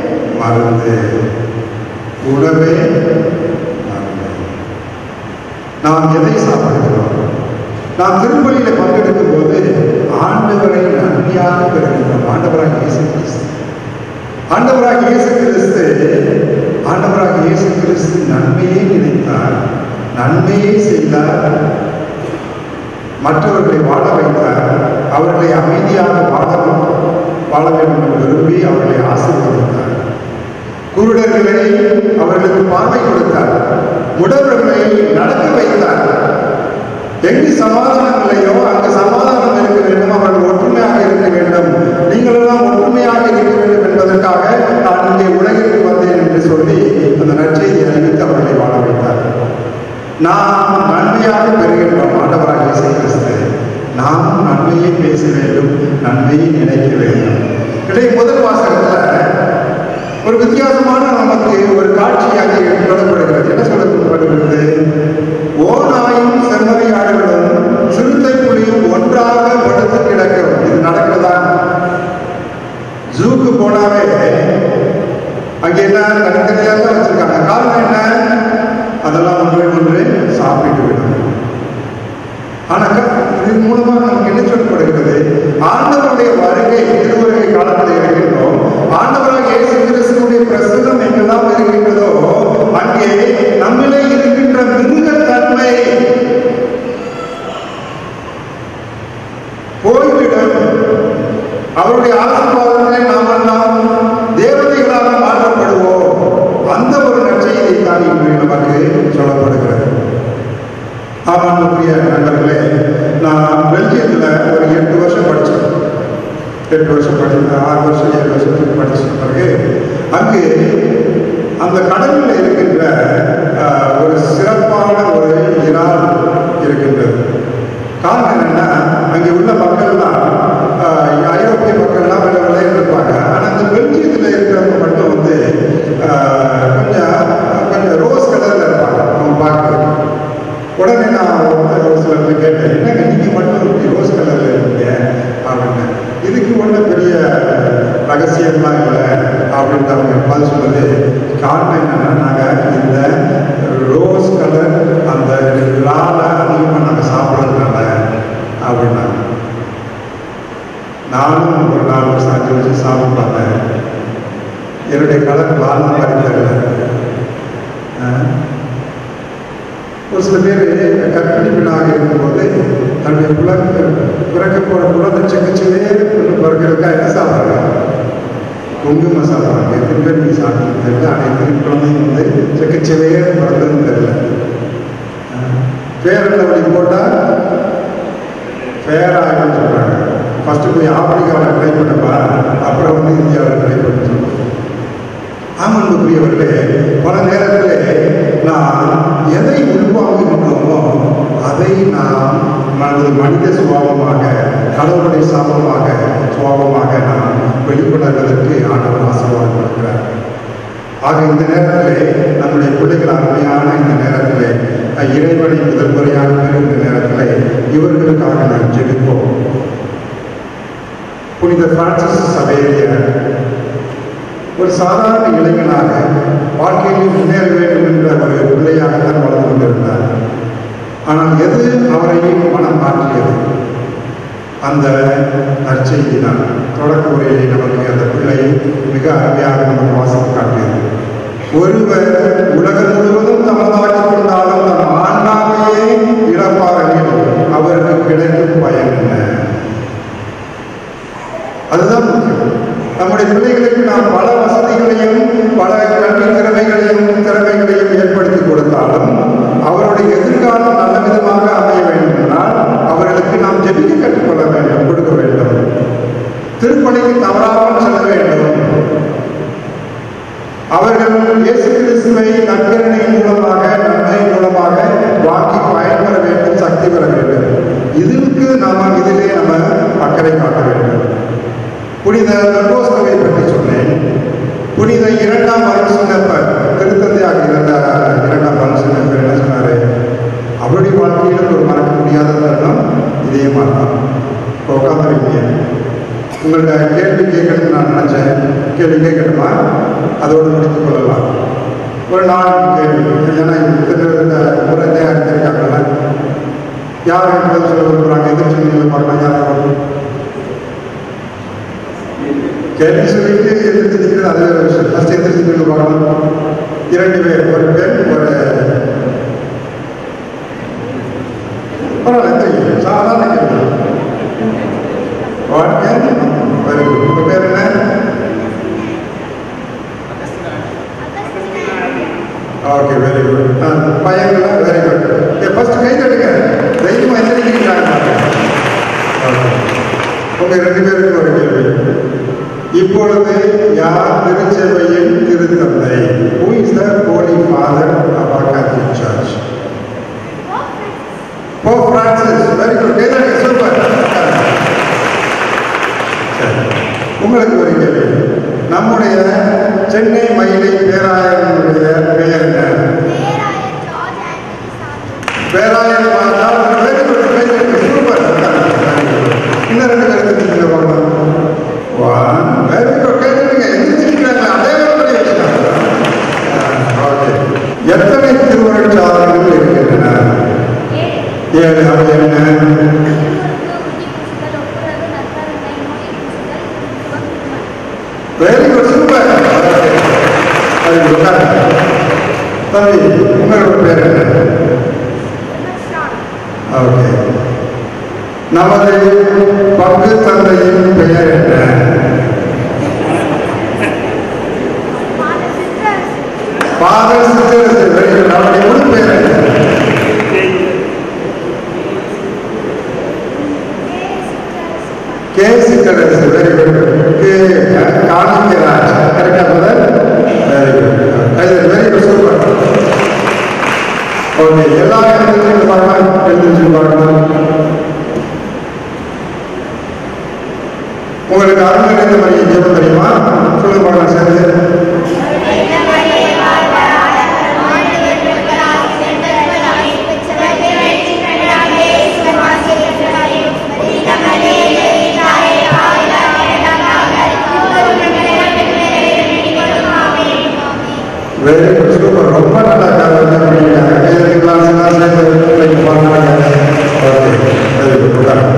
மருந்து உணவே மருந்து நாம் எதை சாப்பிடுகிறோம் நாம் திருப்பலியில பங்கெடுக்கும் போது ஆண்டவரை நன்மையாக பெறுகின்றோம் ஆண்டவராக இயேசு கிறிஸ்து ஆண்டவராக இயேசு கிறிஸ்து ஆண்டவராக இயேசு கிறிஸ்து நன்மையை நினைத்தார் நன்மையை செய்தார் மற்றவர்களை வாழ வைத்தார் அவர்களை அமைதியாக வாழ வாழ வேண்டும் என்று விரும்பி அவர்களை ஆசீர்வதித்தார் குருடர்களை அவர்களுக்கு பார்வை கொடுத்தார் முடவர்களை நடக்க வைத்தார் எங்கு சமாதானம் இல்லையோ அங்கு சமாதானம் இருக்க வேண்டும் அவர்கள் ஒற்றுமையாக இருக்க வேண்டும் நீங்களெல்லாம் ஒற்றுமையாக இருக்க வேண்டும் என்பதற்காக நான் இங்கே உலகிற்கு வந்தேன் என்று சொல்லி அந்த நற்செய்தி அறிவித்து அவர்களை வாழ வைத்தார் நாம் நன்மையாக பெறுகின்றோம் ஆண்டவராக இயேசு கிறிஸ்து நாம் நன்மையை பேச வேண்டும் நன்மையை நினைக்க வேண்டும் இன்றைய முதல் வாசகத்துல ஒரு வித்தியாசமான நமக்கு ஒரு காட்சி அங்கே சொல்லப்படுகிறது என்ன சொல்லப்படுகிறது ஓநாயும் செம்மறியாடுகளும் சிறுத்தை புலியும் ஒன்றாக படுத்து கிடக்கும் இது நடக்கிறதா ஜூக்கு போனாவே அங்கே என்ன தனித்தனியாக தான் வச்சிருக்காங்க காரணம் என்ன அதெல்லாம் ஒன்றை ஒன்று சாப்பிட்டு விடும் ஆனால் இதன் மூலமாக நமக்கு என்ன சொல்லப்படுகிறது ஆண்டவருடைய வருகை திருவருகை காலத்தில் இருக்கின்றோம் ஆண்டவராக இயேசு கிறிஸ்துடைய பிரசன்னம் எங்கெல்லாம் இருக்கின்றதோ அங்கே நம்மிலே இருக்கின்ற மிருகத்தன்மை போய்விடும் அவருடைய ஆசீர்வாதங்களை நாம் எல்லாம் தேவதைகளாக மாற்றப்படுவோம் அந்த ஒரு நற்செய்தியை தான் இன்று நமக்கு சொல்லப்படுகிறது ஆமாம் பிரிய நண்பர்களே நான் பெல்ஜியத்தில் ஒரு எட்டு வருஷம் படித்தேன் எட்டு வருஷம் படி ஆறு வருஷம் ஏழு வருஷத்துக்கு படித்த பிறகு அங்கு அந்த கடலில் இருக்கின்ற ஆஹ், ஒரு சிறப்பான ஒரு இறால் இருக்கின்றது காரணம் என்னன்னா அங்கே உள்ள மக்கள்லாம் ஆஹ், ஐரோப்பிய மக்கள்லாம் வெள்ள வெள்ளையில் இருப்பாங்க ஆனால் அந்த பெல்ஜியத்தில் இருக்கிறவங்க மட்டும் வந்து ஆஹ், கொஞ்சம் கொஞ்சம் ரோஸ் கலரில் இருப்பாங்க அவங்க பார்க்குறதுக்கு உடனே நான் ஒரு ஒரு சிலர்கிட்ட கேட்டேன் என்னங்க நீங்கள் மட்டும் இப்படி ரோஸ் கலரில் இருக்கீங்க அப்படின்னு இதுக்கு ஒன்றும் பெரிய ரகசியம்லாம் இல்லை அப்படின்ட்டு அவங்க பதில் சொன்னது காரணம் என்னன்னா நாங்கள் இந்த ரோஸ் கலர் அந்த இறாலை அதிகமாக நாங்கள் சாப்பிட்றதுனால அப்படின்னாங்க நானும் ஒரு நாலு வருஷம் அஞ்சு வருஷம் சாப்பிட்டு பார்த்தேன் என்னுடைய கலர் வாழ்ந்த மாதிரி தெரியல ஆஹ் ஒரு சில பேர் கற்பிணி பெண்ணாக இருக்கும்போது தன்னுடைய குழந்தை பிறக்க போற குழந்தை செக்கச்சிலே பிறக்கிறதுக்காக என்ன சாப்பிட்றாங்க குங்குமம் சாப்பிட்றாங்க எத்தனை பேர் நீ சாப்பிட்டு தெரியல ஆனால் எத்தனை குழந்தைங்க வந்து செக்கச்சிலே பிறந்ததுன்னு தெரியல பேரில் அப்படி போட்டால் ஃபேர் ஆகும்னு சொல்கிறாங்க ஃபஸ்ட்டு போய் ஆப்பிரிக்காவில் ட்ரை பண்ணப்பா அப்புறம் வந்து இந்தியாவில் ட்ரை பண்ண சொல்லுவாங்க ஆமன்புக்குரியவர்களே பல நேரத்தில் நாம் எதை உள்வாங்குகின்றோமோ அதை நாம் நமது மனித சுபாவமாக கடவுளுடைய சாபமாக சுபாவமாக நாம் வெளிப்படுவதற்கு ஆண்டவர் ஆசீர்வாதம் கொடுக்கிறார் ஆக இந்த நேரத்திலே நம்முடைய பிள்ளைகள் அருமையான இந்த நேரத்திலே அஹ், இறைவனை முதல் முறையாக பெறும் இந்த நேரத்திலே இவர்களுக்காக நாம் ஜெபிப்போம் புனித பிரான்சிஸ் சவேரியர் ஒரு சாதாரண இளைஞனாக வாழ்க்கையில் முன்னேற வேண்டும் என்ற ஒரு பிள்ளையாகத்தான் வளர்ந்து கொண்டிருந்தார் ஆனால் எது அவரையும் மனம் மாற்றியது அந்த நற்செய்தி தான் தொடக்க உரையிலே நமக்கு அந்த பிள்ளை மிக அருமையாக நமக்கு வாசித்து காட்டியது ஒருவர் உலகம் முழுவதும் தமதாக்கிக் கொண்டாலும் தம் ஆன்மாவையே இழப்பார்கள் அவருக்கு கிடைக்கும் பயன் என்ன அதுதான் முக்கியம் நம்முடைய பிள்ளைகளுக்கு நாம் பல வசதிகளையும் பல கல்வி திறமைகளையும் திறமைகளையும் ஏற்படுத்தி கொடுத்தாலும் அவருடைய எதிர்காலம் நல்ல விதமாக அமைய வேண்டும் என்றால் அவர்களுக்கு நாம் ஜெபிக்க கற்றுக்கொள்ள வேண்டும் கொடுக்க வேண்டும் திருப்பணிக்கு தவறாமல் செல்ல வேண்டும் அவர்கள் இயேசு கிறிஸ்துவை நற்கரணையின் மூலமாக நன்மை மூலமாக வாங்கி பயன்பெற வேண்டும் சக்தி பெற வேண்டும் இதுக்கு நாம இதிலே நம்ம அக்கறை காட்ட வேண்டும் புனித தர்கோஸ்கவை பற்றி சொன்னேன் புனித இரண்டாம் மனுஷனப்பர் திருத்தந்தையாக இருந்த இரண்டாம் மனுஷனப்பர் என்ன சொன்னாரு அவருடைய வாழ்க்கையிலும் ஒரு மறக்க முடியாத தருணம் இதே மாதிரி தான் இப்போ உட்காந்து வைங்க உங்கள்ட்ட கேள்வி கேட்கணும்னு நான் நினச்சேன் கேள்வி கேட்கணுமா அதோடு முடித்துக் கொள்ளலாம் ஒரு நான்கு கேள்வி ஏன்னா இந்த முறை இருந்திருக்காங்கல்ல கேள்வி சொல்லிட்டு எந்திரிச்சு நிற்கிறது அது வேற விஷயம் ஃபர்ஸ்ட் எந்திரிச்சு நின்று பார்க்கலாம் இரண்டு பேர் ஒரு பெண் ஒரு பரவாயில்ல எந்திரிங்க சாதாரண கேள்வி வாழ்க்கை வெரி குட் உங்கள் பேர் என்ன ஓகே வெரி குட் பையன்களா வெரி குட் ஏ ஃபர்ஸ்ட் கை தட்டுங்க தைரியமாக எந்திரிக்கிறாங்க உங்க ரெண்டு பேருக்கு ஒரு கேள்வி இப்பொழுது யார் திருச்சபையின் திருத்தந்தை who is the holy father of our catholic church pope Francis very good கை தட்டுங்க சூப்பர் உங்களுக்கு ஒரு கேள்வி நம்முடைய சென்னை மயிலை பேராயனுடைய பெயர் என்ன பேராயன் மாதா very good very good super இன்னும் ரெண்டு பேருக்கு நீங்க பார்க்கலாம் ஒன் வெரி குட் கேட்டுருங்க எந்திரிச்சிருக்கிறாங்க அதே ஒரு பெரிய விஷயம் ஓகே எத்தனை திருவருட் சாதனங்கள் இருக்கின்றன ஏழு அவை என்ன very good super very good தம்பி உங்களோட பேர் என்ன ஓகே நமது பங்கு தந்தையின் பெயர் என்ன ஃபாதர் சிஸ்டர் வெரி குட் அவருடைய முழு பெயர் என்ன K Sikkarasu very good K Kanikkaraj கரெக்டா brother very good very good super okay எல்லா இடத்துலையும் பார்க்கலாம் எழுதி பார்க்கலாம் உங்களுக்கு அருள் நிறைந்த மரியை ஜெபம் தெரியுமா சொல்லுங்க பார்க்கலாம் சேர்ந்து வெரி குட் சூப்பர் ரொம்ப நல்லா காரணம் பண்ணிருக்காங்க கையில் கிளாஸ் எல்லாம் சேர்ந்து பிள்ளைங்க பார்க்குறாங்க ஓகே வெரி குட் உட்காருங்க.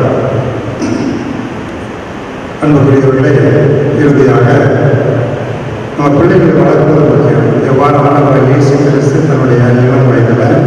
அன்புக்குரியவர்களே இறுதியாக நம்ம பிள்ளைகளை வளர்ப்பது முக்கியம் எவ்வாறு ஆண்டவர் இயேசு கிறிஸ்து தன்னுடைய இளம் வயதில்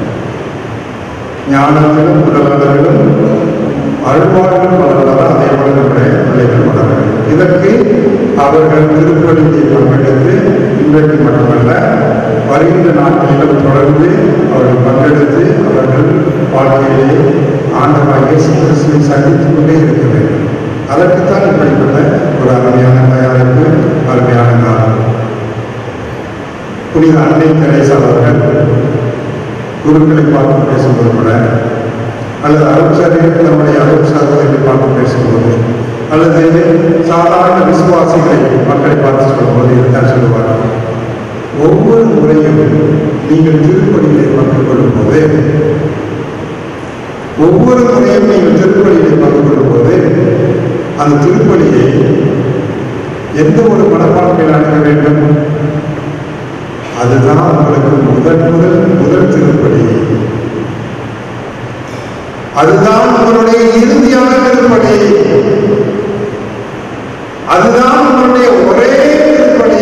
ஞானத்திலும் உடலளவிலும் அழுவாழ்விலும் வளர்ந்தாரோ அதே போல நம்முடைய பிள்ளைகள் வளர வேண்டும் இதற்கு அவர்கள் திருப்பணிக்கு பங்கெடுத்து இன்றைக்கு மட்டுமல்ல வருகின்ற நாட்களிலும் தொடர்ந்து அவர்கள் பங்கெடுத்து அவர்கள் வாழ்க்கையிலே ஆண்டவராக இயேசு கிறிஸ்துவை சந்தித்துக் கொண்டே இருக்க வேண்டும் அதற்குத்தான் இப்படிப்பட்ட ஒரு அருமையான தயாரிப்பு அருமையான நாள் புனித அன்னை தெரேசா அவர்கள் குருக்களை பார்த்து பேசும்போது கூட அல்லது அருட்சாரிகள் நம்முடைய அருட்சாதனை பார்த்து பேசும்போது அல்லது சாதாரண விசுவாசிகளை மக்களை பார்த்து சொல்லும்போது இதுதான் சொல்லுவார் ஒவ்வொரு முறையும் நீங்கள் திருப்பணிகளை பங்கு கொள்ளும் போது ஒவ்வொரு முறையும் நீங்கள் திருப்பணிகளை பங்கு கொள்ளும் போது அந்த திருப்பணியை எந்த ஒரு மனப்பான்மையில் அணுக வேண்டும் அதுதான் உங்களுக்கு முதல் முதல் முதல் திருப்படி அதுதான் உங்களுடைய இறுதியான திருப்படி அதுதான் உங்களுடைய ஒரே திருப்படி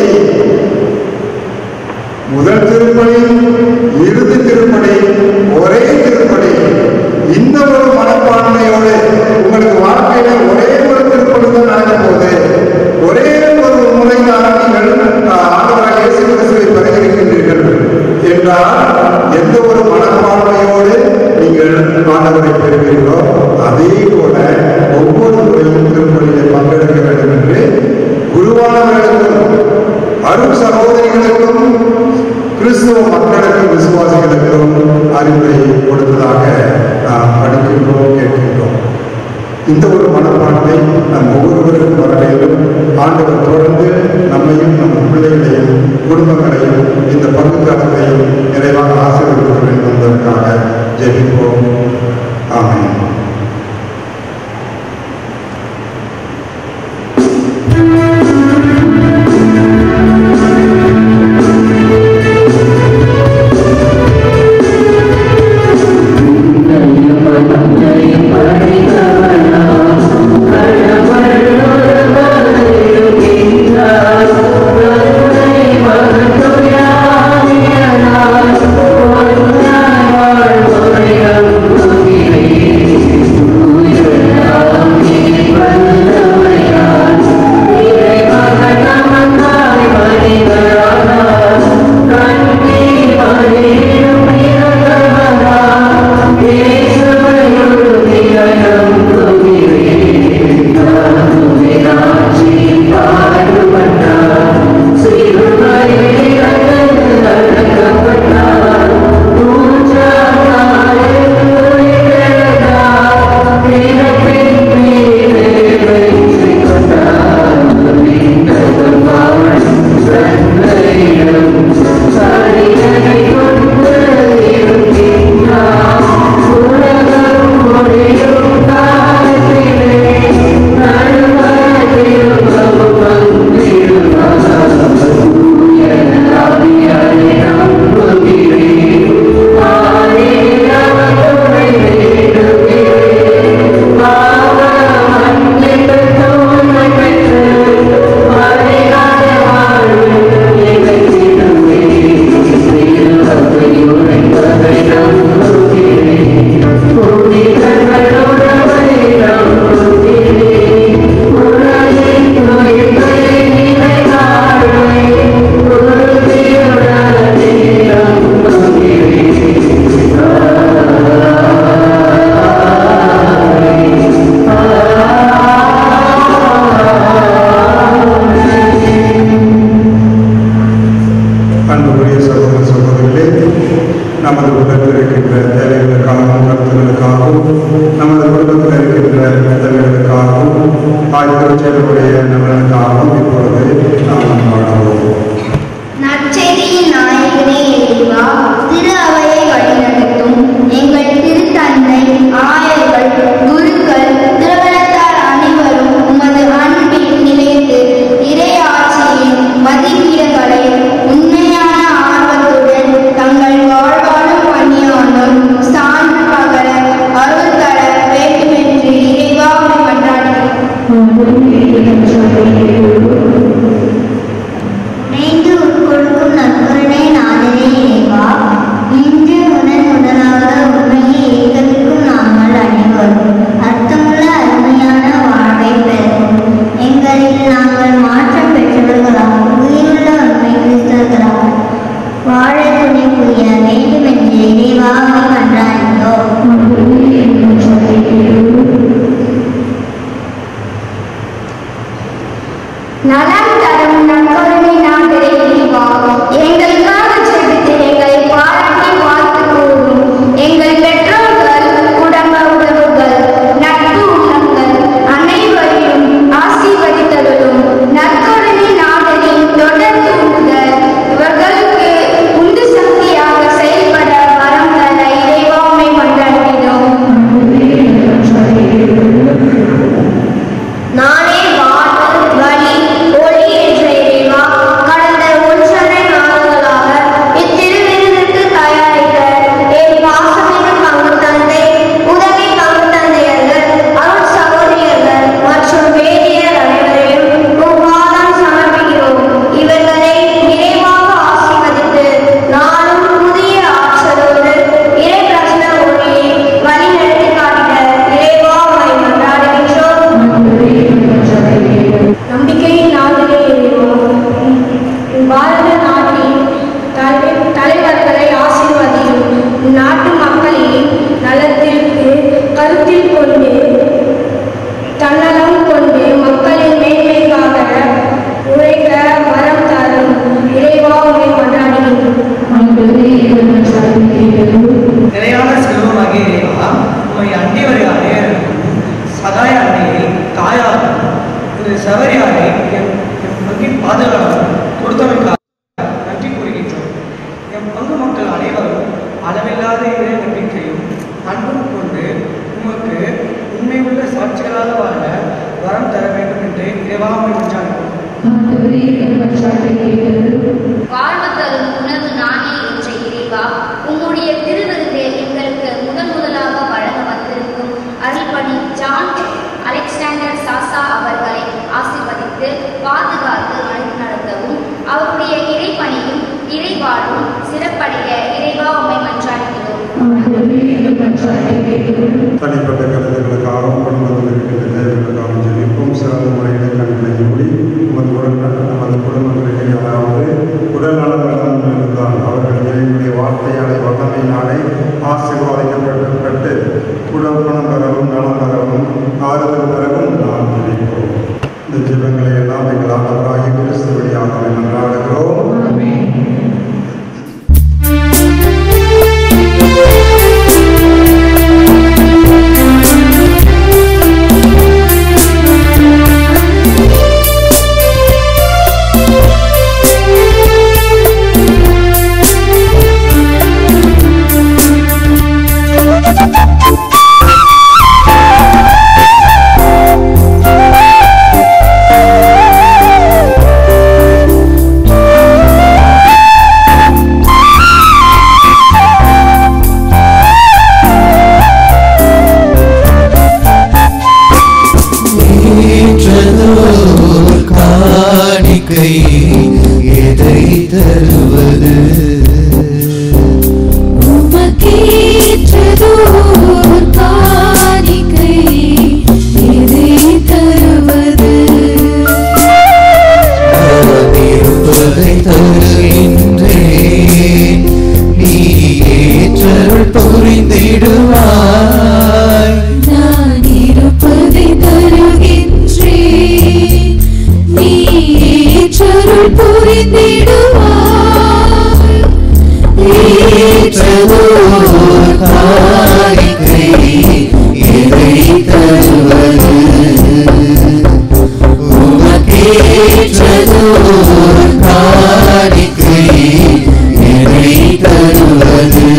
முதல் திருப்படி இறுதி திருப்படி ஒரே திருப்படி இந்த ஒரு மனப்பான்மையோடு உங்களுக்கு வாழ்க்கையில ஒரே ஒரு திருப்படி தான் நடக்க போகுது ஒரே ஒரு முறைதான் நீங்கள் ஆண்டவராக இயேசு கிறிஸ்துவை பரிகரிக்கின்றீர்கள் என்றால் எந்த ஒரு மனப்பான்மையோடு நீங்கள் ஆண்டவரை பெறுவீர்களோ அதே போல ஒவ்வொரு முறையும் திருப்பணியிலே பங்கெடுக்க வேண்டும் என்று குருவானவர்களுக்கும் அருள் சகோதரிகளுக்கும் கிறிஸ்துவ மக்களுக்கும் விசுவாசிகளுக்கும் அறிவுரை கொடுத்ததாக நாம் படிக்கின்றோம் கேட்கின்றோம் இந்த ஒரு மனப்பான்மை நம் ஒவ்வொருவருக்கும் வர வேண்டும் ஆண்டவர் தொடர்ந்து நம்மையும் நம் பிள்ளைகளையும் குடும்பங்களையும் இந்த பங்குதாரத்தையும் நிறைவாக ஆசீர்வதிக்க வேண்டும் என்பதற்காக ஜெபிப்போம் ஆமென் படைத்தவனா கடவுள் ஒருவரே உலகில் இருக்கின்ற தேவைகளுக்காகவும் கருத்துகளுக்காகவும் நமது குடும்பத்தில் இருக்கின்ற தேவைகளுக்காகவும் ஆய்வுடைய நலனுக்காகவும் இப்பொழுது நாம் பாடுவோம் நற்செய்தியின் நாயகனே இறைவா திரு அவையை வழிநடத்தும் எங்கள் திருத்தந்தை ஆயர்கள் குருக்கள் திருவனத்தார் அனைவரும் உமது அன்பில் நிலைத்து இறை ஆட்சியின் மதிப்பீடுகளை உண்மையான ஆர்வத்துடன் தங்கள் வாழ்வாழும் பணியாலும் சான்று பகர அருள் தர வேண்டுமென்று இறைவா உம்மை மன்றாடுகிறோம் இணைந்து உட்கொடுக்கும் நற்கருணை நாதரே இறைவா இன்று முதன் முதலாக உண்மையை ஏற்கவிருக்கும் நாங்கள் அனைவரும் அர்த்தமுள்ள அருமையான வாழ்வை பெறுவோம் எங்களில் நாங்கள் மாற்றம் பெற்றவர்களாக உயிருள்ள உண்மை கிறிஸ்தவர்களாக வாழ துணை புரிய வேண்டும் என்று இறைவாவை கண்டாடினோம் நலம் தரும் நற்கருணை நாங்களே இறைவா எங்களுக்காக ஜெபித்து எங்களை பாராட்டி வாழ்த்து கூறும் எங்கள் பெற்றோர்கள் குடும்ப உறவுகள் நட்பு உள்ளங்கள் அனைவரையும் ஆசீர்வதித்தருளும் நற்கருணை நாதரின் தொடர் தூண்டுதல் இவர்களுக்கு உந்து சக்தியாக செயல்பட வரம் தர இறைவாமை கொண்டாடுகிறோம் நானே வாழ்வு வழி ஒளி என்ற இறைவா கடந்த ஒன்றரை நாட்களாக இத்திருவிருந்துக்கு தயாரித்த என் பாசமிகு பங்கு தந்தை உதவி பங்கு தந்தையர்கள் அருள் சகோதரியர்கள் மற்றும் வேதியர் அனைவரையும் உம்பாதம் சமர்ப்பிக்கிறோம் இவர்களை நிறைவாக ஆசீர்வதித்து நாளும் புதிய ஆற்றலோடு இறை பிரச்சன ஒளியை வழிநடத்தி காட்டிட இறைவாவை மன்றாடுகின்றோம் நம்பிக்கையின் நாளிலே பாரத நாட்டின் தலை தலைவர்களை ஆசீர்வதியும் நாட்டு மக்களின் நலத்திற்கு கருத்தில் கொண்டு தன்னலம் கொண்டு மக்களின் மேன்மைக்காக உழைக்க வரம் தரும் இறைவா உண்மை கொண்டாடுகின்றோம் நிலையான செல்வமாகிய இறைவா உம்மை அண்டி வருகிறாரே சகாய அன்னையை தாயாரும் திரு சபரியாரை எம் எம் பங்கின் பாதுகாவலர் கொடுத்தமைக்காக நன்றி கூறுகின்றோம் எம் பங்கு மக்கள் அனைவரும் அளவில்லாத இறை நம்பிக்கையும் அன்பும் கொண்டு உமக்கு உண்மையுள்ள சாட்சிகளாக வாழ வரம் தர வேண்டும் என்று இறைவாமை மன்றாடுகிறோம் வாழ்வு தரும் உணவு நானே என்ற இறைவா உம்முடைய திருவிருந்தை எங்களுக்கு முதன் முதலாக வழங்க வந்திருக்கும் அருள்பணி ஜான் அலெக்சாண்டர் சாசா அவர்களை ஆசீர்வதித்து பாதுகாத்து வழி நடத்தவும் அவருடைய இறைப்பணியும் இறைவாழும் சிறப்படைய இறைவா உம்மை மன்றாடுகிறோம் தனிப்பட்ட கருத்துக்களுக்காகவும் குடும்பத்தில் இருக்கின்ற தேவைகளுக்காகவும் ஜெபிப்போம் சிறந்த முறையில் கண்களை மூடி உமது உடல் நமது குடும்பங்களிலே அதாவது உடல் நலம் இருந்தால் அவர்கள் இறைவனுடைய வார்த்தையாலே வல்லமையினாலே ஆசீர்வாதிக்கப்பட்டு குடும்பம் பெறவும் நலம் பெறவும் ஆறுதல் பெறவும் நாம் ஜெபிப்போம் இந்த ஜெபங்களை எல்லாம் எங்கள் ஆண்டவராகிய கிறிஸ்து வழியாக நன்றாடுகிறோம் ஏற்றதோர் காணிக்கை எதை தருவது உமக்கேற்றதோர் காணிக்கை எதை தருவது நான் இருப்பதை தருகின்றேன் நீ ஏற்றருள் புரிந்திடுவாய் நான் இருப்பதை தருகின்றேன் நீ ஏற்றருள் புரிந்திடுவாய் ஏற்றதோ காணிக்கை எதை தருவது உமக்கேற்றதோ காணிக்கை எதை தருவது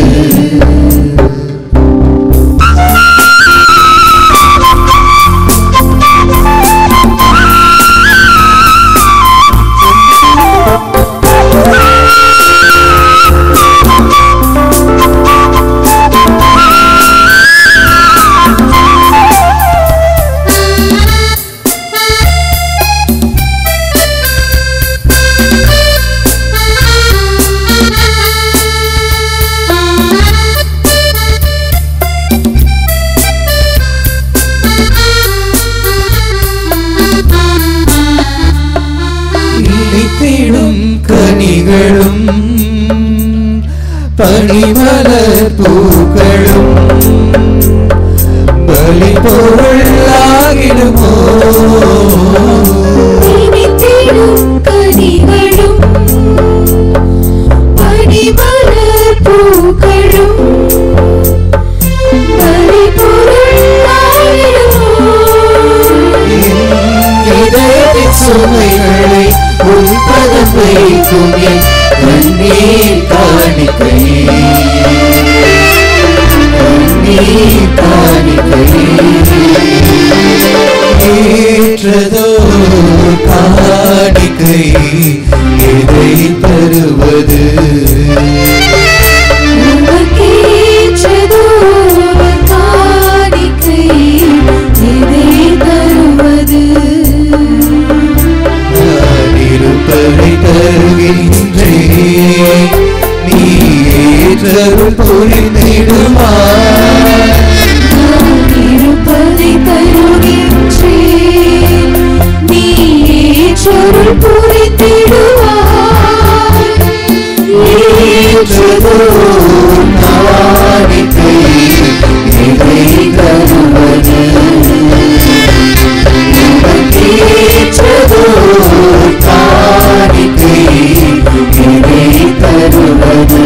இனித்திடும் கனிகளும் பனிமலர் பூக்களும் பலி பொருளாகிடுமோ இனித்திடும் கனிகளும் பனிமலர் பூக்களும் பரிபூரணாயிடுமோ. இதயத்தின் சுமைகளை உள்பதம் வைக்கும் என் கண்ணீர் காணிக்கை கண்ணீர் காணிக்கை ஏற்றதோ காணிக்கை எதை தருவது உமக்கேற்றதோர் காணிக்கை இதை தருவது. நான் இருப்பதை தருகின்றேன் நீ ஏற்றருள் புரிந்திடுவாய் நான் இருப்பதை தருகின்றேன். நீ ஏற்றருள் புரிந்திடுவாய். ஏற்றதோ காணிக்கை எதை தருவது ஏற்றதோ காணிக்கை எதை தருவது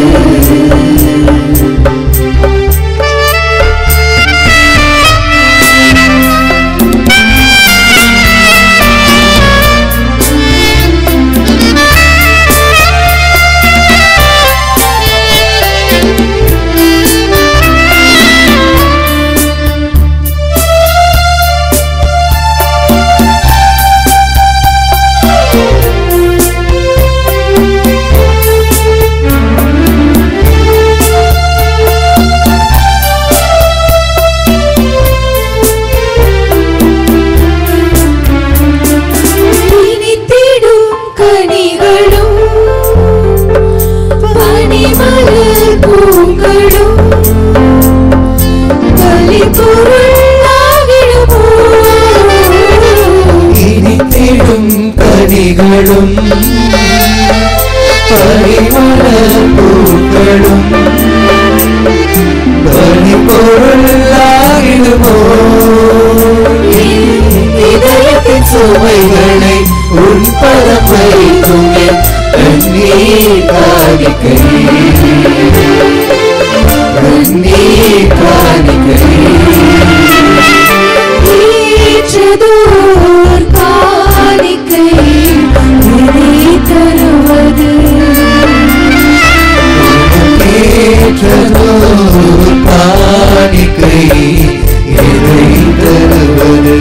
இனித்திடும் கனிகளும் பனிமலர் பூங்களும் பலிபொருளாகிடுமோ. இனித்திடும் கனிகளும் பரிமள பூக்களும் பலி பொருளாகிடுமோ இதயத்தின் சுமைகளை உன்பதம் வைக்கும் என் கண்ணீர் காணிக்கை கண்ணீர் காணிக்கை ஏற்றதோர் காணிக்கை இதை தருவது. ஏற்றதோ காணிக்கை எதை தருவது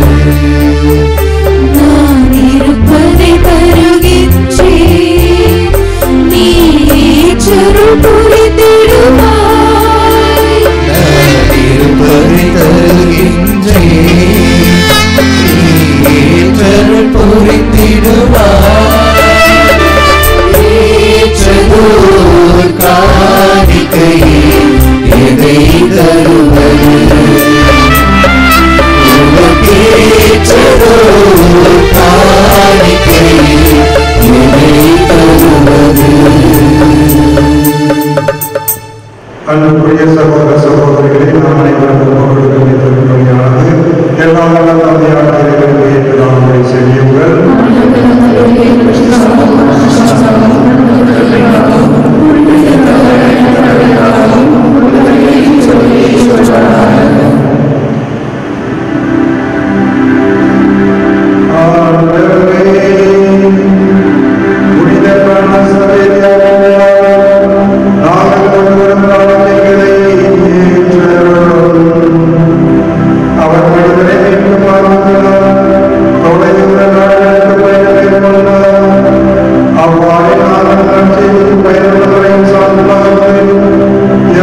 நான் இருப்பதை தருகின்றேன். நீ ஏற்றருள் புரிந்திடுவாய். நான் இருப்பதை தருகின்றேன் நீ ஏற்றருள் புரிந்திடுவாய் ஏற்றதோ காணிக்கை எதை தருவது உனக்கேற்றதோ காணிக்கை எதை தருவது அன்புக்குரிய சகோதர சகோதரிகளே நாம் அனைவரும் ஒப்புக்கொடுக்க வைத்திருக்கிறோம் எல்லாம் வல்ல தந்தையான இறைவனுக்கு ஏற்று நாம் உங்களை செய்யுங்கள் ஆ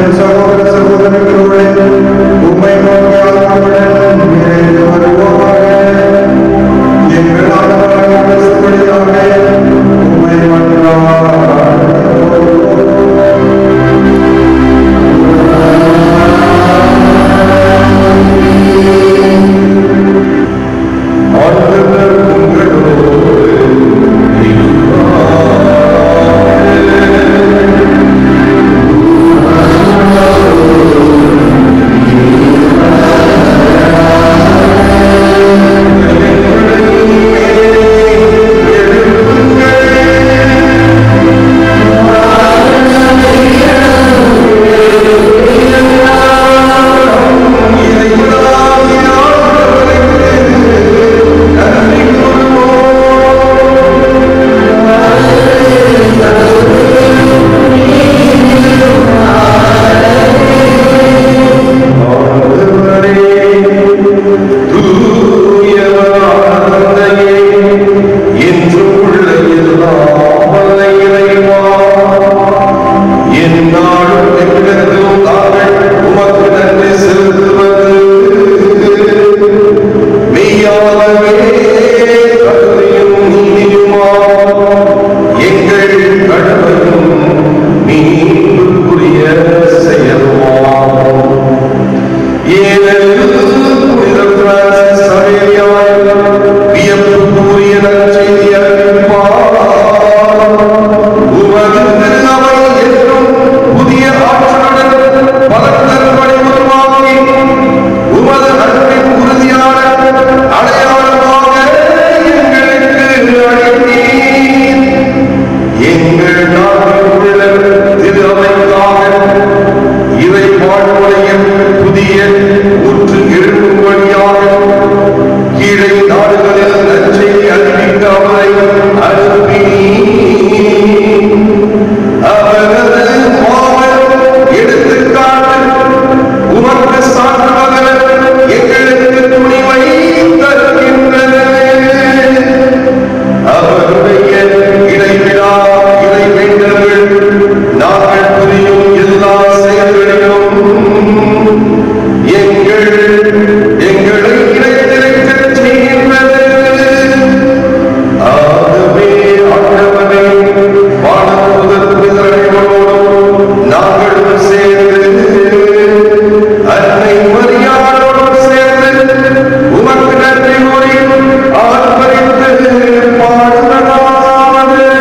என் சகோதர சகோதரிகளோடு உம்மை நோக்கி ஆத்மாவுடன் நிறைந்து வருவோமாக எங்கள் ஆண்டவராகிய கிறிஸ்து வழியாக உம்மை மன்றாடுகிறோம். ஆண்டவர் உங்களோடு எங்கள் கடமையும் மீட்புக்குரிய செயல்வாகும் ஏனெனில் புனித பிரான்சிஸ் சவேரியார் வியப்புக்குரிய நற்செய்தி அறிவிப்பார். உமது திருநபை என்றும் புதிய ஆற்றலுடன் பலத்தன்படி உருவாக்கி, உமது அன்பின் உறுதியான அடையாளமாக எங்களுக்கு அளித்தீர். எங்கள் நாட்டில் உள்ள திரு அவைக்காக இவை வாழ்வுடைய புதிய ஊற்று எழும்படியாக கீழே நாடுகளில் நற்செய்தி அறிவிக்க அவரை அனுப்பி அவரது மாபெரும் எடுத்துக்காட்டு உமக்கு சான்றவர்கள் எங்களுக்கு துணிவை தருகின்றன அவருடைய இடைவிடா இறைவேண்டல்கள் நாங்கள் புரியும் எல்லா செயல்களிலும் எங்கள் எங்களை இணைத்திருக்கச் செய்கின்றது ஆகவே ஆண்டவரே வானமுதல் புனிதர்களோடும் நாங்களும் சேர்ந்து அன்னை மரியாதோடும் சேர்ந்து உமக்கு நன்றி கூறி ஆர்ப்பரித்து பாடுவதாவது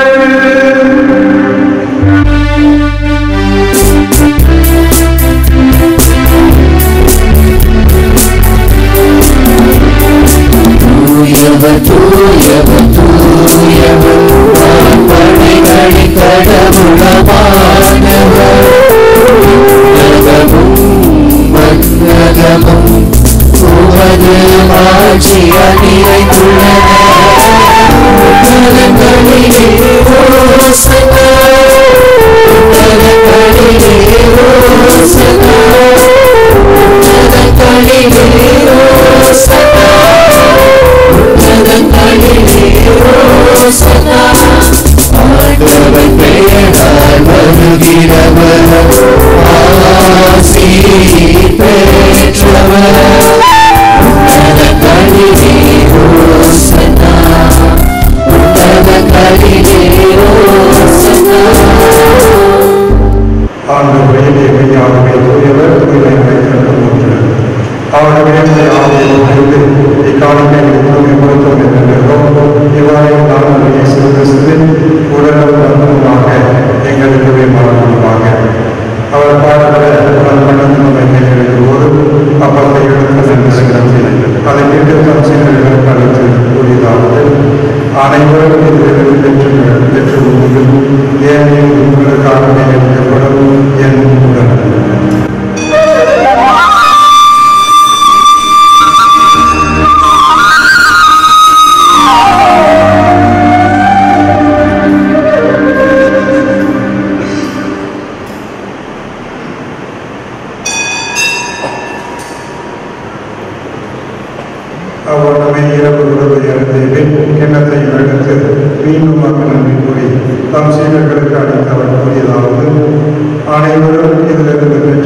தூயவர் தூயவர் தூயவர் படைகளை கடவுளமானவர் உலகமும் மன்னகமும் உமது ஆட்சியால் நிறைந்துள்ளன உலகங்களிலே ஓசனா உலகங்களிலே ஓசனா உலகங்களிலே ஓசனா ஆண்டவன் பெயரால் வருகிறவர் ஆசி பெற்றவர் உன்னதங்களிலே ஓசனா உன்னதங்களிலே ஓசனா ஆண்டவரே மெய்யாகவே தூயவர் தூய்மை வைத்திருக்கின்ற அவருடைய ஆவியோடு இக்காலத்தை தூய்மைப்படுத்தும் என்கின்றோம் இவ்வாறு நாங்கள் இயேசு கிறிஸ்துவின் உடலும் ரத்தமுமாக எங்களுக்கு மாறுவாங்க அவர் பாடுகிற பணிந்து கைகளுக்கு அப்பத்தை எடுத்து சென்று செலுத்தினர் அதை மீட்டு தம் சீனர்கள் கழித்து கூறியதாவது அனைவரும் இதிலிருந்து பெற்று பெற்று உண்மையில் ஏனையும் உங்களுக்காகவே எடுக்கப்படும் என் உடல் அவ்வளவே இரவு உறவு இறந்தேன் கிண்ணத்தை எடுத்து மீண்டும் நன்றி கூறி தம் சீனர்களுக்கு அளித்தவர் கூறியதாவது அனைவரும் இதிலிருந்து பெற்று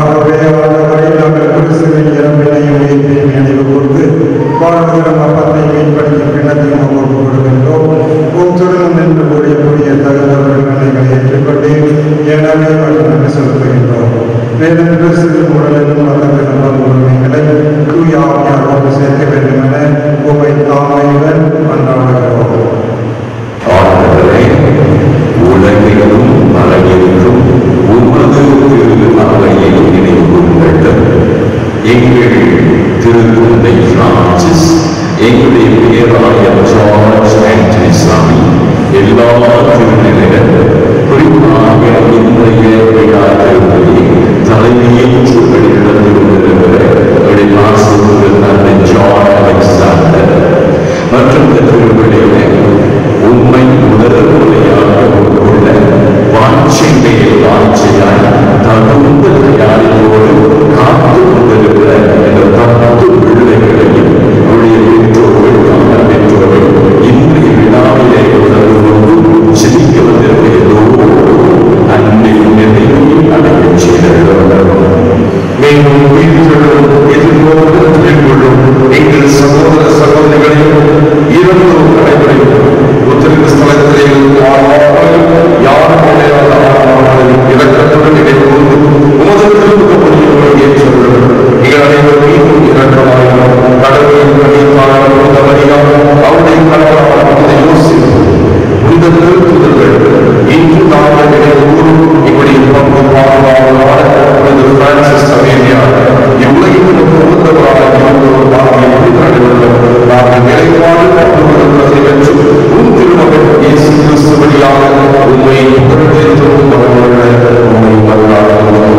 ஆகவே ஆண்டவரை நாங்கள் கிறிஸ்துவின் இறப்பினையும் உயிர்ப்பையும் நினைவு கூர்ந்து வாழ்வுகிற அப்பத்தை மீன்படுத்தி பின்னத்தையும் ஒப்பு கொடுக்கின்றோம் உம் திருமணம் என்று கூடிய தகுந்தவர்கள் நிலைகளை ஏற்றுக்கொண்டு எனவே நன்றி செலுத்துகின்றோம் மேலும் கிறிஸ்துவின் உடலிலும் ரத்தத்திலும் வரும் உரிமைகளை தூயாவியாரோடு சேர்க்க வேண்டும் என உமை தாமையுடன் கொண்டாடுகிறோம் ஆண்டவரே உலகிலும் மலையிலும் உமது திரு அவையை நினைவு கூறுங்கள் எங்கள் திருக்குந்தை பிரான்சிஸ் எங்களுடைய பேராயர் ஜார்ஜ் ஆண்டனி சாமி எல்லா திருநிலைகள் குறிப்பாக இன்றைய விழா திருப்பதி தலைமையேற்று வெளியிடந்து கொண்டிருக்கிற எங்களுடைய ஆசிரியர் தந்தை ஜான் அலெக்சாண்டர் மற்றும் இந்த திருவிழையிலே உண்மை முதல் முறையாக கொண்டுள்ள வாஞ்சைமையில் வாஞ்சையாய் தகுந்த தயாரிப்போடு காத்து கொண்டிருக்கிற இந்த பத்து பிள்ளைகளையும் அவருடைய பெற்றோர்கள் கால பெற்றோர்கள் இன்றைய விழாவிலே உணர்வு கொண்டு சிரிக்க வந்திருக்கிற எல்லோரும் அன்னை நினைவில் அடையச் செய்திருக்கிறோம் மேலும் உயிர்களும் எதிர்கொண்டு மேற்கொள்ளும் எங்கள் சகோதர சகோதரிகளையும் இறந்தோர் அனைவரையும் உத்திருந்த ஸ்தலத்திலே யாரும் இலக்கத்துடன் இடைபோது உமது திருமுகப்படியோடு ஏற்றுள்ளோம் எங்கள் அனைவரும் இறக்கமாயும் கடவுளின் கணிப்பாளர் உதவறியாம் அவருடைய கடவுளாக யோசிப்பு இந்த திருத்துதல்கள் இன்று நாங்கள் நினைவுகூறும் இப்படி பங்கு பாதுகாவலான புனித பிரான்சிஸ் சவேரியார் இவ்வுலகில் நமக்கு உகந்தவராக இருந்தோர் நாங்கள் எப்படி நடைபெறும் நாங்கள் நிலைப்பாடு பங்குபடுவதை பெற்று உன் திருமகன் இயேசு கிறிஸ்து வழியாக உண்மை புகழ்ந்தேற்றும் வரவழைக்க உண்மை மறுநாள்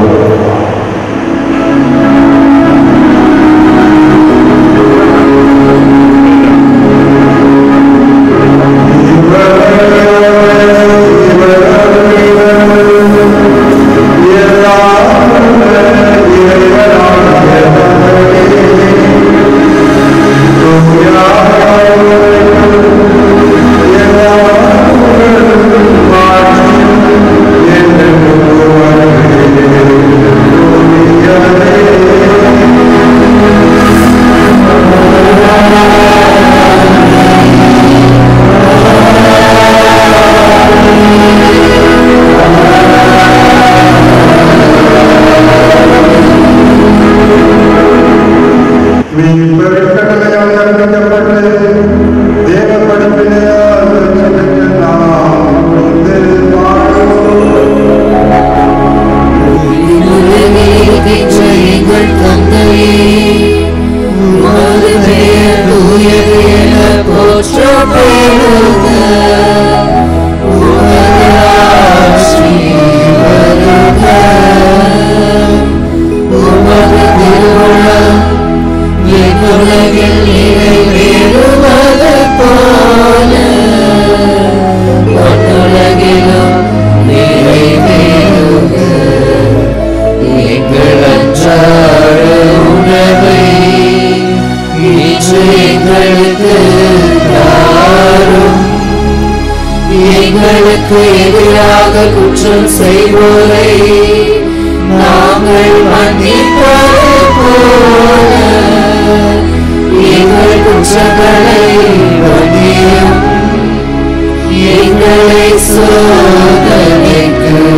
மீன்பெருக்கடலையால் அறிவிக்கப்பட்டு தேவ படிப்பினையால் வெற்றி நாம் புரிந்து வாழ்வோம். உலகிற்கின்ற எங்கள் தந்தையே உமது பெயர் தூயது என போற்றப்படுக உமது ஆட்சி வருக உமது திருவுளம் எங்குலகில் நிறைவேறுவது போல மண்ணுலகிலும் நிறைவேறுக எங்கள் அன்றாட உணவை இன்று எங்களுக்கு தாரும் எங்களுக்கு எதிராக குற்றம் செய்வோரை நாங்கள் மன்னிப்பது போல எங்கள் குற்றங்களை மன்னியும் எங்களை சோதனைக்கு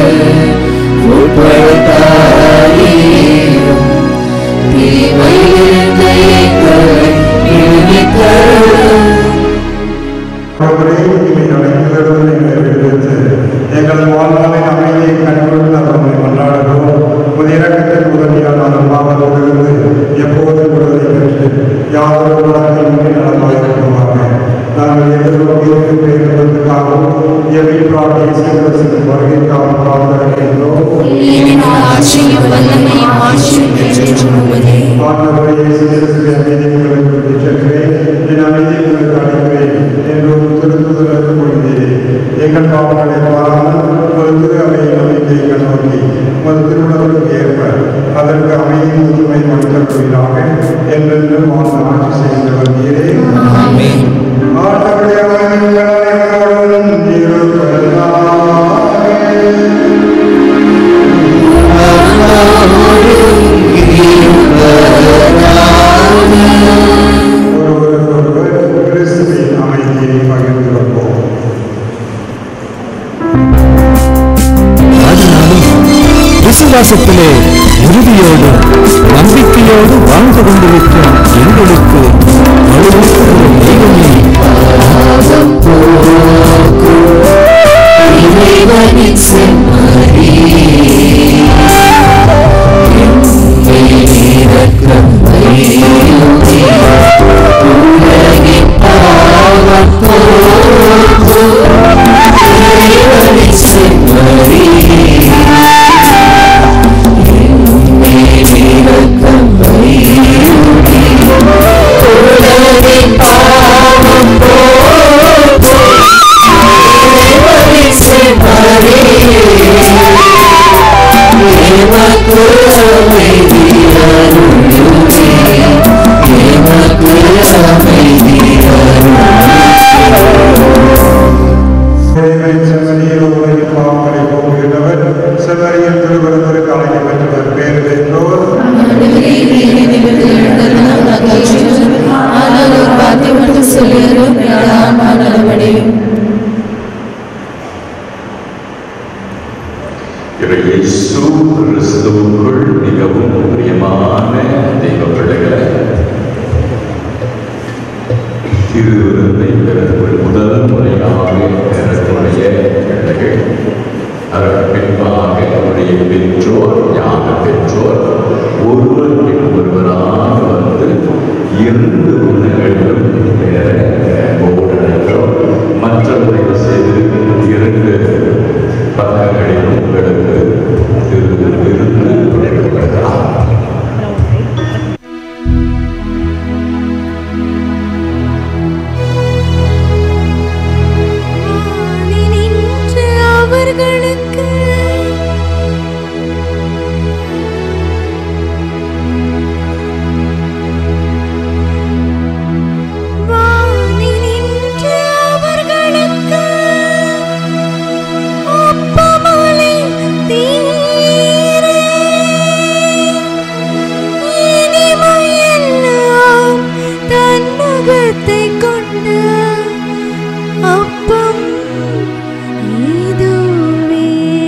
உட்படுத்தாதேயும் தீமையிலிருந்து எங்களை விடுவித்தருளும் ஆண்டவரே, இவை அனைத்திலிருந்து எங்களை விடுவித்து, எங்கள் வாழ்நாளின் அமைதியை கண்டுகொண்டு நம்மை கொண்டாடுகிறோம் உமது இரக்கத்தின் உதவியால் நாங்கள் பாவத்திலிருந்து எப்போதும் விடுதலை பெற்று யாதொரு குணத்தையும் நலமாயிருக்குமாக நாங்கள் எதிர்நோக்கியிருக்கும் பேரின்பத்துக்காகவும் எவை பிரார்த்திய வருகைக்காகவும் பிரார்த்தனைகின்றோம் ஆட்சியும் வல்லமையும் ஆட்சியும் என்றென்றும் உமதே ஆண்டவரே இயேசு கிறிஸ்துவின் அமைதியை உங்களுக்கு விட்டுச் செல்கிறேன். என் அமைதியை உங்களுக்கு அளிக்கிறேன் என்று ஒரு திருத்துதலுக்கு மொழிந்தீரே. எங்கள் பாவங்களை பாராமல் ஒரு திரு அவையின் நம்பிக்கையை கண்ணோக்கி உமது திருவிழாவுக்கு ஏற்ப அதற்கு அமைதியின் முழுமை அளிக்கப்படுவீராக என்றென்றும் வாழ்ந்து ஆட்சி செய்கின்றவர் நீரே ஆண்டவருடைய அமைதிகள் அனைவரோடும் இருப்பதாக. ஆண்டவரோடு விசுவாசத்திலே உறுதியோடு நம்பிக்கையோடு வாழ்ந்து கொண்டிருக்கும் எங்களுக்கு வலுவூட்டுகிற தெய்வமே இறைவனின் செம்மறி இரக்கம் வையுமே உலகின் பாவம் போக்கும் இறைவனின் செம்மறி இரக்கம் வையுமே உலகின் பாவம் போக்கும் இறைவனின் செம்மறி எமக்கு அமைதி அருளுமே எமக்கு அமைதி இறைவன் செம்மறியில் உலகின் பாவங்களை போக்குகின்றவர் செம்மறியின் திருவிருந்தருக்கு அழைக்கப்பட்டவர் பேர் பெற்றோர் ஆனால் ஒரு வார்த்தை மட்டும் சொல்லியதும் ஆன்மா நலமடையும் இயேசு கிறிஸ்துவுக்குள் மிகவும் பிரியமான தெய்வ பிள்ளைகளை திருவிருந்தை பெறக்கூடிய முதல் முறையாக பெறக்கூடிய பிள்ளைகள் அதற்கு பின்பாக அவருடைய பெற்றோர் ஞான பெற்றோர் ஒருவர் பின் ஒருவராக வந்து இரண்டு குணங்களிலும் பெற போடுகின்றோம் மற்றவரை செய்து இரண்டு பக்கங்களிலும் உங்களுக்கு திரு விருந்து கொடுக்கலாம் நின்று அவர்களுக்கு வாணி நின்று அவர்களுக்கு அப்பமலை தீரே இனிமையெல்லாம் தன்முகத்தை கொண்ட அப்பம் இதுவே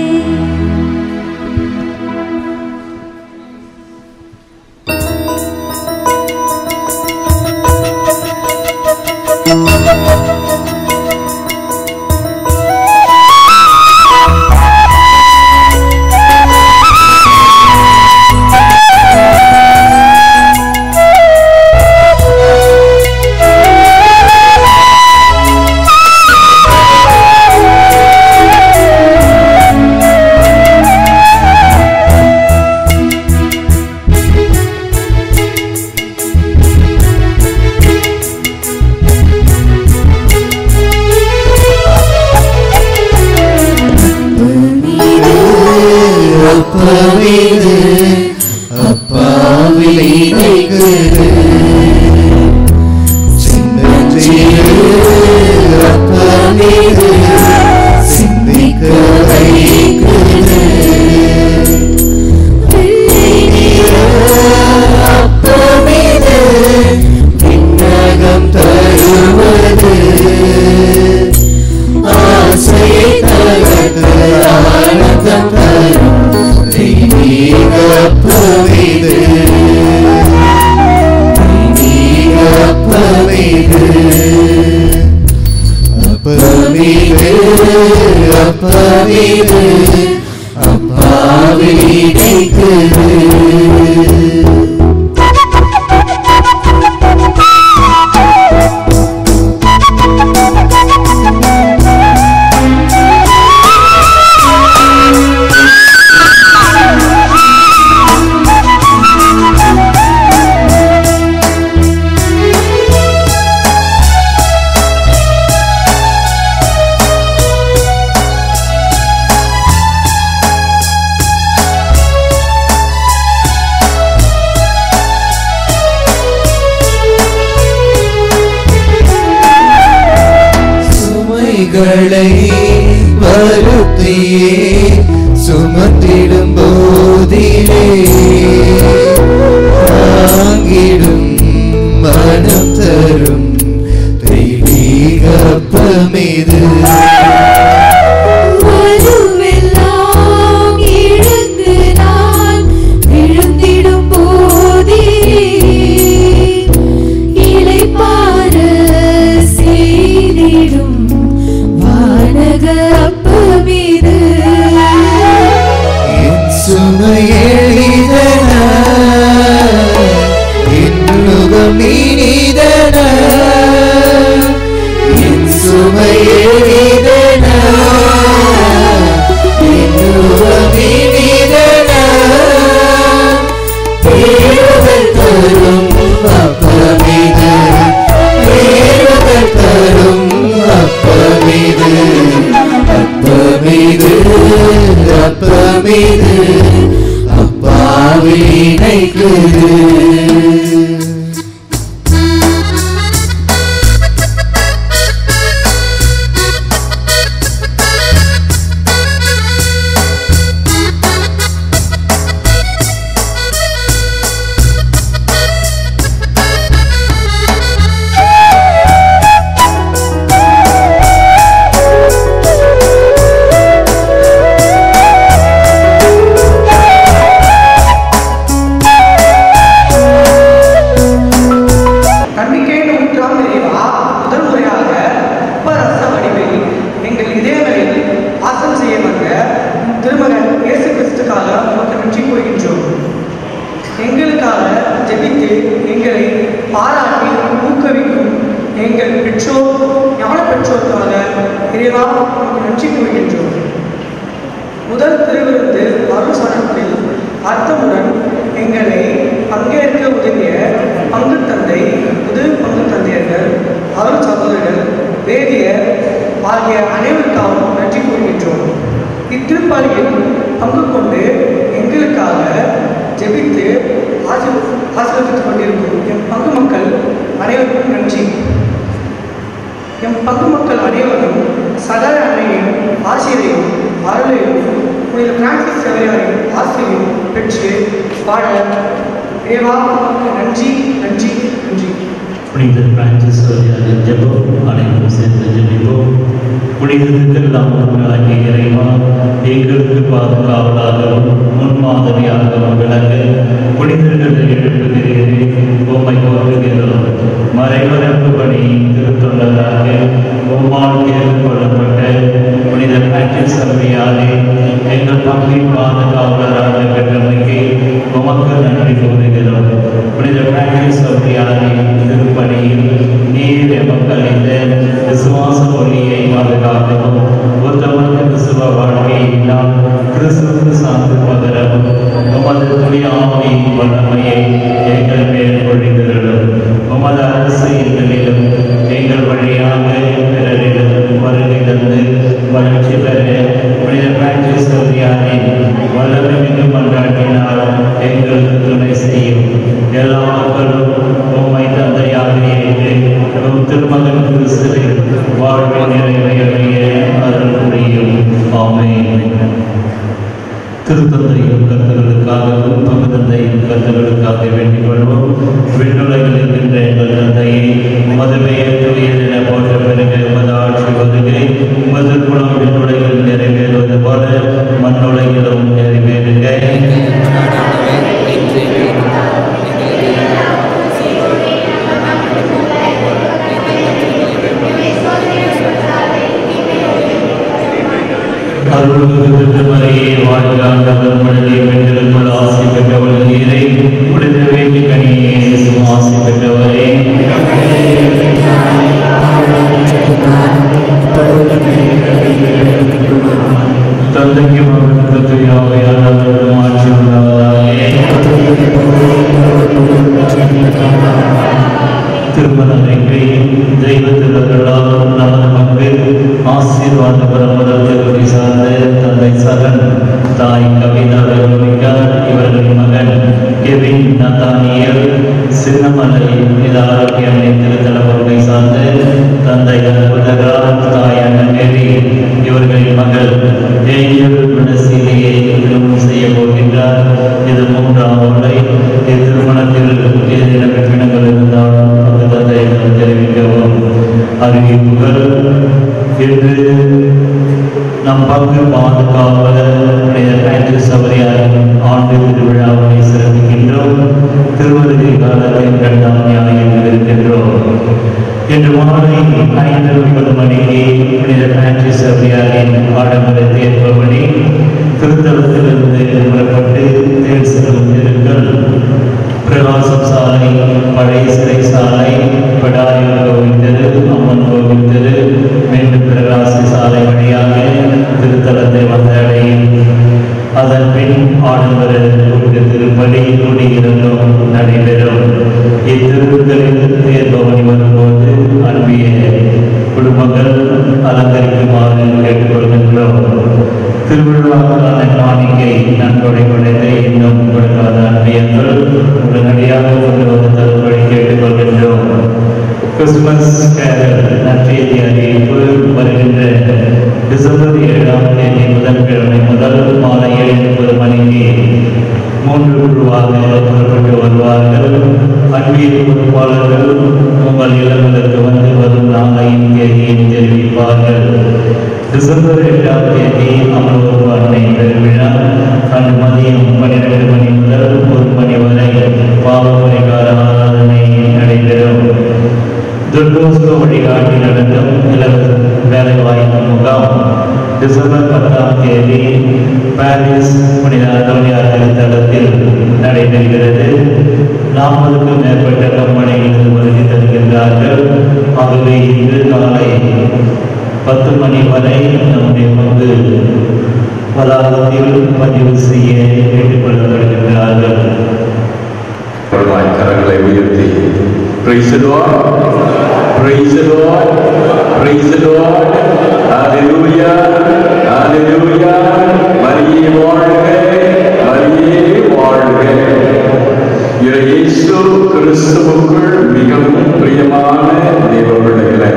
அப்பாவிது அப்பாவிலைக்குது சின்னஞ்சிறு அப்பாவிது சிந்திக்க வைக்குது அப்பமிது விண்ணகம் தருவது ஆசையை தகர்த்து ஆனந்தம் தரும் தெய்வீக அப்பமிது தெய்வீக அப்பமிது அப்பமிது அப்பமிது அப்பாவிலைக்குது சுமைகளை வருத்தியே சுமந்திடும் போதிலே தாங்கிடும் மனம் தரும் தெய்வீகப்பமிது வருவெல்லாம் எழுந்து நான் தேடுதல் தரும் அப்பமிது தேடுதல் தரும் அப்பமிது அப்பமிது அப்பமிது அப்பாவில் இணைக்குது நம்பிக்கை நூற்றாம் நிறைவா முதல் முறையாக உப்பரச வடிவில் எங்கள் இதயங்களில் வாசம் செய்ய வந்த திருமகன் இயேசு கிறிஸ்துக்காக உமக்கு நன்றி கூறுகின்றோம் எங்களுக்காக ஜெபித்து எங்களை பாராட்டி ஊக்குவிக்கும் எங்கள் பெற்றோர் ஞான பெற்றோருக்காக இறைவா உமக்கு நன்றி கூறுகின்றோம் முதல் திருவிருந்து அருள் சடத்தில் அர்த்தமுடன் எங்களை பங்கேற்க உதவிய பங்கு தந்தை புது பங்கு தந்தையர்கள் அருள் சகோதரர்கள் வேதியர் ஆகிய அனைவருக்காகவும் நன்றி கூறுகின்றோம் இத்திருப்பலியில் பங்கு கொண்டு எங்களுக்காக ஜெபித்து ஆசி ஆசீர்வதித்துக் கொண்டிருக்கும் என் பங்கு மக்கள் அனைவருக்கும் நன்றி எம் பங்கு மக்கள் அனைவரும் சகல அன்னையின் ஆசிரியையும் அருளையும் புனித பிரான்சிஸ் சேவையாரின் ஆசிரியும் பெற்று வாழ தேவா உமக்கு நன்றி நன்றி நன்றி புனித பிரான்சிஸ் வழியாக ஜெபம் அனைவரும் சேர்ந்து ஜெபிப்போம் புனிதத்துக்கெல்லாம் ஆகிய இறைவா எங்களுக்கு பாதுகாவலாகவும் முன்மாதிரியாகவும் விளங்க புனிதர்களை எழுப்புகிறீரே உம்மை போற்றுகிறோம் மறைவரப்பு பணி திருத்தொண்டராக உம்மால் தேர்வு கொள்ளப்பட்ட புனித பிரான்சிஸ் சபையாலே எங்கள் பங்கின் பாதுகாவலராக பெற்றமைக்கு உமக்கு நன்றி கூறுகிறோம் புனித பிரான்சிஸ் சபையாலே திருப்பணியில் நீர் எமக்கள் இந்த விசுவாச ஒளியை பாதுகாக்கவும் உத்தம கிறிஸ்துவ வாழ்க்கையினால் கிறிஸ்துவுக்கு சார்ந்து பகரவும் உமது துணியாவின் வல்லமையை எங்கள் மேல் பொழிந்திருளும் உமது அரசு எங்களிலும் எங்கள் வழியாக பிறரிடம் வருகை தந்து வளர்ச்சி பெற புனித பிரான்சிஸ் சௌரியாரின் வல்லமை மிகு மன்றாட்டினால் எங்களுக்கு துணை செய்யும் எல்லா மக்களும் உம்மை தந்தையாக ஏற்று உம் திருமகன் கிறிஸ்துவின் வாழ்வை நிறைவேறிய அருள் புரியும் ஆமென் திருத்தந்தையின் கருத்துகளுக்காகவும் பகுதந்தையின் கருத்துகளுக்காக வேண்டிக் கொள்வோம் விண்ணுலகில் இருக்கின்ற எங்கள் தந்தையை உமது பெயர் தூயதென போற்ற பிறகு உமது ஆட்சி வருகை உமது குணம் விண்ணுலகில் நிறைவேறுவது போல மண்ணுலகிலும் நிறைவேறுக அருள்மறையே வாழ்கிறாண்டவர் மனதை பெற்றிருக்குள் ஆசை பெற்றவள் நீரை உடைய வேண்டி கனியே ஆசை பெற்றவரே தந்தைக்கு மகனுக்கு துயாவையான மாற்றி திருமணத்தை தெய்வத்திருக்களால் நமது பங்கு ஆசீர்வாத பரம்பரத்தை சார்ந்த தந்தை சகன் தாய் கவிதா வெரோனிகா இவர்களின் மகன் கெவின் நத்தானியல் சின்னமலை இது ஆரோக்கியம் திருத்தல பொறுப்பை சார்ந்த தந்தை அன்புதகா தாய் அண்ணமேரி இவர்களின் மகள் ஏஞ்சல் மனசீலையை திருமணம் செய்ய போகின்றார் இது மூன்றாம் முறை இத்திருமணத்தில் ஏதேனும் வெற்றிடங்கள் இருந்தால் அந்த தந்தையிடம் தெரிவிக்கவும் அறிவிப்புகள் இன்று நம் பங்கு பாதுகாவலர் புனித பிரான்சிஸ் சபரியாரின் ஆண்டு திருவிழாவை சிறப்பிக்கின்றோம் திருவருகை காலத்தின் இரண்டாம் ஞாயிறு இருக்கின்றோம் இன்று மாலை ஐந்து முப்பது மணிக்கு புனித பிரான்சிஸ் சபரியாரின் ஆடம்பர தேர்ப்பபடி திருத்தலத்திலிருந்து புறப்பட்டு தேர் செல்லும் தெருக்கள் பிரகாசம் சாலை பழைய சிறை சாலை படாரியூர் கோவில் தெரு அம்மன் கோவில் தெரு மீண்டும் பிரகாசி சாலை வழியாக திருத்தலத்தை வந்தடையும் அதன் பின் ஆடம்பர திருப்பலி குடியிருந்தும் நடைபெறும் இத்திருத்தலில் தேர்பவனி வரும்போது அன்பிய குடும்பங்கள் அலங்கரிக்குமாறு கேட்டுக்கொள்கின்றோம் திருவிழாக்கான காணிக்கை நன்கொடை கொடுத்து இன்னும் கொடுக்காத அன்பியங்கள் உடனடியாக கொண்டு வந்து தரும்படி கேட்டுக்கொள்கின்றோம் கிறிஸ்துமஸ் கேரல் நற்செய்தி அறிவிப்பு வருகின்ற டிசம்பர் ஏழாம் தேதி புதன்கிழமை முதல் மாலை ஏழு முப்பது மணிக்கு மூன்று குழுவாக புறப்பட்டு வருவார்கள் அன்பியல் பொறுப்பாளர்கள் உங்கள் இல்லங்களுக்கு வந்து வரும் நாளையும் தேதியும் தெரிவிப்பார்கள் டிசம்பர் எட்டாம் தேதி அமர்வு அன்னை பெருவிழா அன்று மதியம் பன்னிரண்டு மணி முதல் ஒரு மணி வரை பாவ பரிகார ஆராதனை நடைபெறும் துர்கோஸ்கோ வழிகாட்டி நடத்தும் இலவச வேலைவாய்ப்பு முகாம் டிசம்பர் பத்தாம் தேதி பாரிஸ் புனித அந்தோனியார் திருத்தலத்தில் நடைபெறுகிறது நாற்பதுக்கும் மேற்பட்ட கம்பெனிகள் வருகை தருகின்றார்கள் ஆகவே இன்று காலை பத்து மணி வரை நம்முடைய பங்கு வளாகத்தில் பதிவு செய்ய கேட்டுக்கொள்ளப்படுகின்றார்கள் பரவாய் கரங்களை உயர்த்தி Praise the Lord. Praise the Lord. Praise the Lord. Hallelujah. Hallelujah. மரியே வாழ்க. மரியே வாழ்க. இறை இயேசு கிறிஸ்துவுக்குள் மிகவும் பிரியமான தேவ பிள்ளைகளே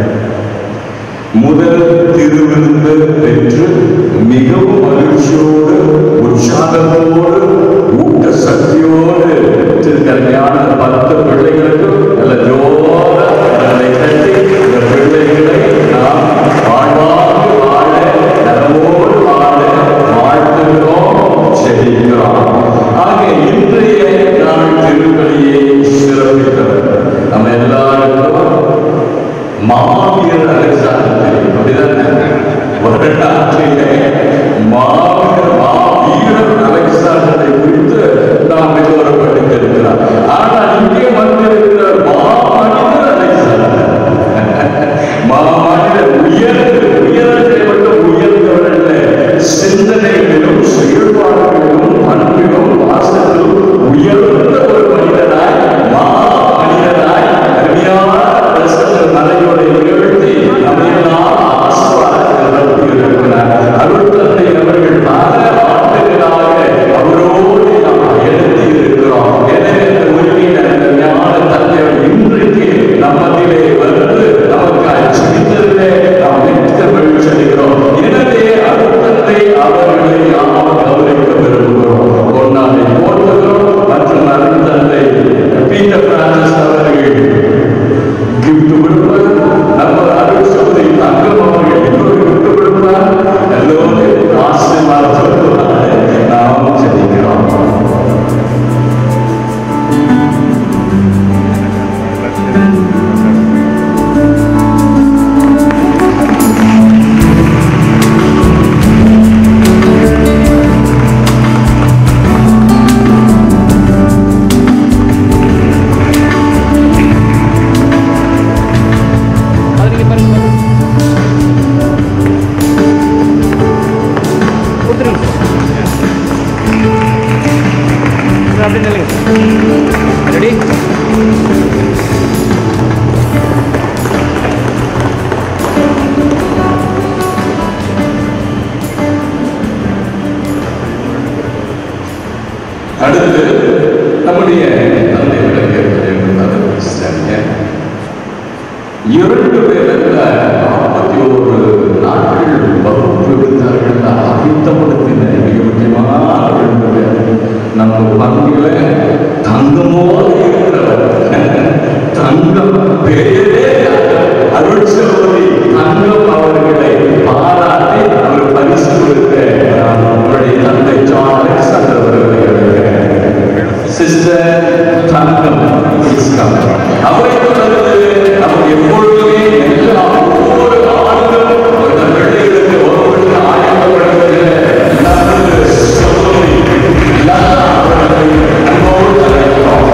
முதல் திருவிருந்து பெற்று மிகவும் மகிழ்ச்சியோடு உற்சாகத்தோடு ஊட்ட சக்தியோடு திருக்கல்யாண பத்து பிள்ளைகளுக்கு நல்ல ஜோர கரங்களை தட்டி இந்த பிள்ளைகளை நாம் வாழ்வாக வாழ நலமோடு வாழ வாழ்த்துகிறோம் செழிக்கிறோம் ஆக இன்றைய நாள் திருப்பலியை சிறப்பித்தவர் நம்ம எல்லாருக்கும் மாவீரர் அலெக்சாண்டர் தெரியும் அப்படிதானே வரலாற்றிலே மாவீரர் மாவீரர் அலெக்சாண்டரை குறித்து நாம் விவரப்படுத்திருக்கிறார் ஆனால் இங்கே வந்திருக்கிற மாமனிதர் அலெக்சாண்டர் மாமனிதர் உயர்ந்து உயரத்தை மட்டும் உயர்ந்தவர் அல்ல சிந்தனைகளிலும் செயல்பாடுகளிலும் அன்பிலும் பாசத்திலும் உயர்ந்த ஒரு மனிதனாய் மா மனிதனாய் அருமையான பிரசன்ன மலையோடு நிகழ்த்தி நம்மையெல்லாம் ஆசீர்வாதத்தில் நிரப்பியிருக்கிறார் அருள் தந்தை அவர்கள் பல ஆண்டுகளாக அவரோடு நாம் எழுதி இருக்கிறோம் எனவே இந்த உரிமையின இந்த ஞான தந்தையோடு இன்றைக்கு நம்மதிலே வந்து நமக்கு அச்சித்ததிலே நாம் மிக்க மகிழ்ச்சி அடைகிறோம் எனவே அருள் தந்தை அவர்களை நாம் கௌரவிக்க விரும்புகிறோம் பொன்னாலை போட்டுகிறோம் மற்றும் அருள் தந்தை பீட்டர் பிரான்சிஸ் அவர்கள் கிஃப்ட் கொடுப்பார் நம்ம அருள் சகோதரி தங்கம் அவர்கள் இன்னொரு கிஃப்ட் கொடுப்பார் எல்லோரும் ஆசீர்வாதம் சொல்லுவாங்க நாம் செல்கிறோம் ரெடி அடுத்து நம்முடைய தந்தை விளங்கிய சரிங்க இரண்டு பேருக்கு நாற்பத்தி ஒரு நாட்கள் வகுப்பு எடுத்தார்கள் அபித்தப்படுத்தின மிக முக்கியமான ரெண்டு பேர் நம்ம பங்குல தங்கமோடு இருக்கிறவர் தங்கம் பேரே அருள் சகோதரி தங்கம் அவர்களை பாராட்டி அவர் பரிசு கொடுக்க நான் உங்களுடைய தந்தை ஜான் அலெக்சாண்டர் அவர்களை அழைக்கிறேன் சிஸ்டர் தங்கம் இஸ் கமிங் அவரை தொடர்ந்து நமக்கு எப்பொழுதுமே எல்லா ஒவ்வொரு ஆண்டும் இந்த பிள்ளைகளுக்கு ஒவ்வொரு ஆயத்தப்படுகிற நல்ல சகோதரி லதா அவர்களை அன்போடு அழைக்கிறோம்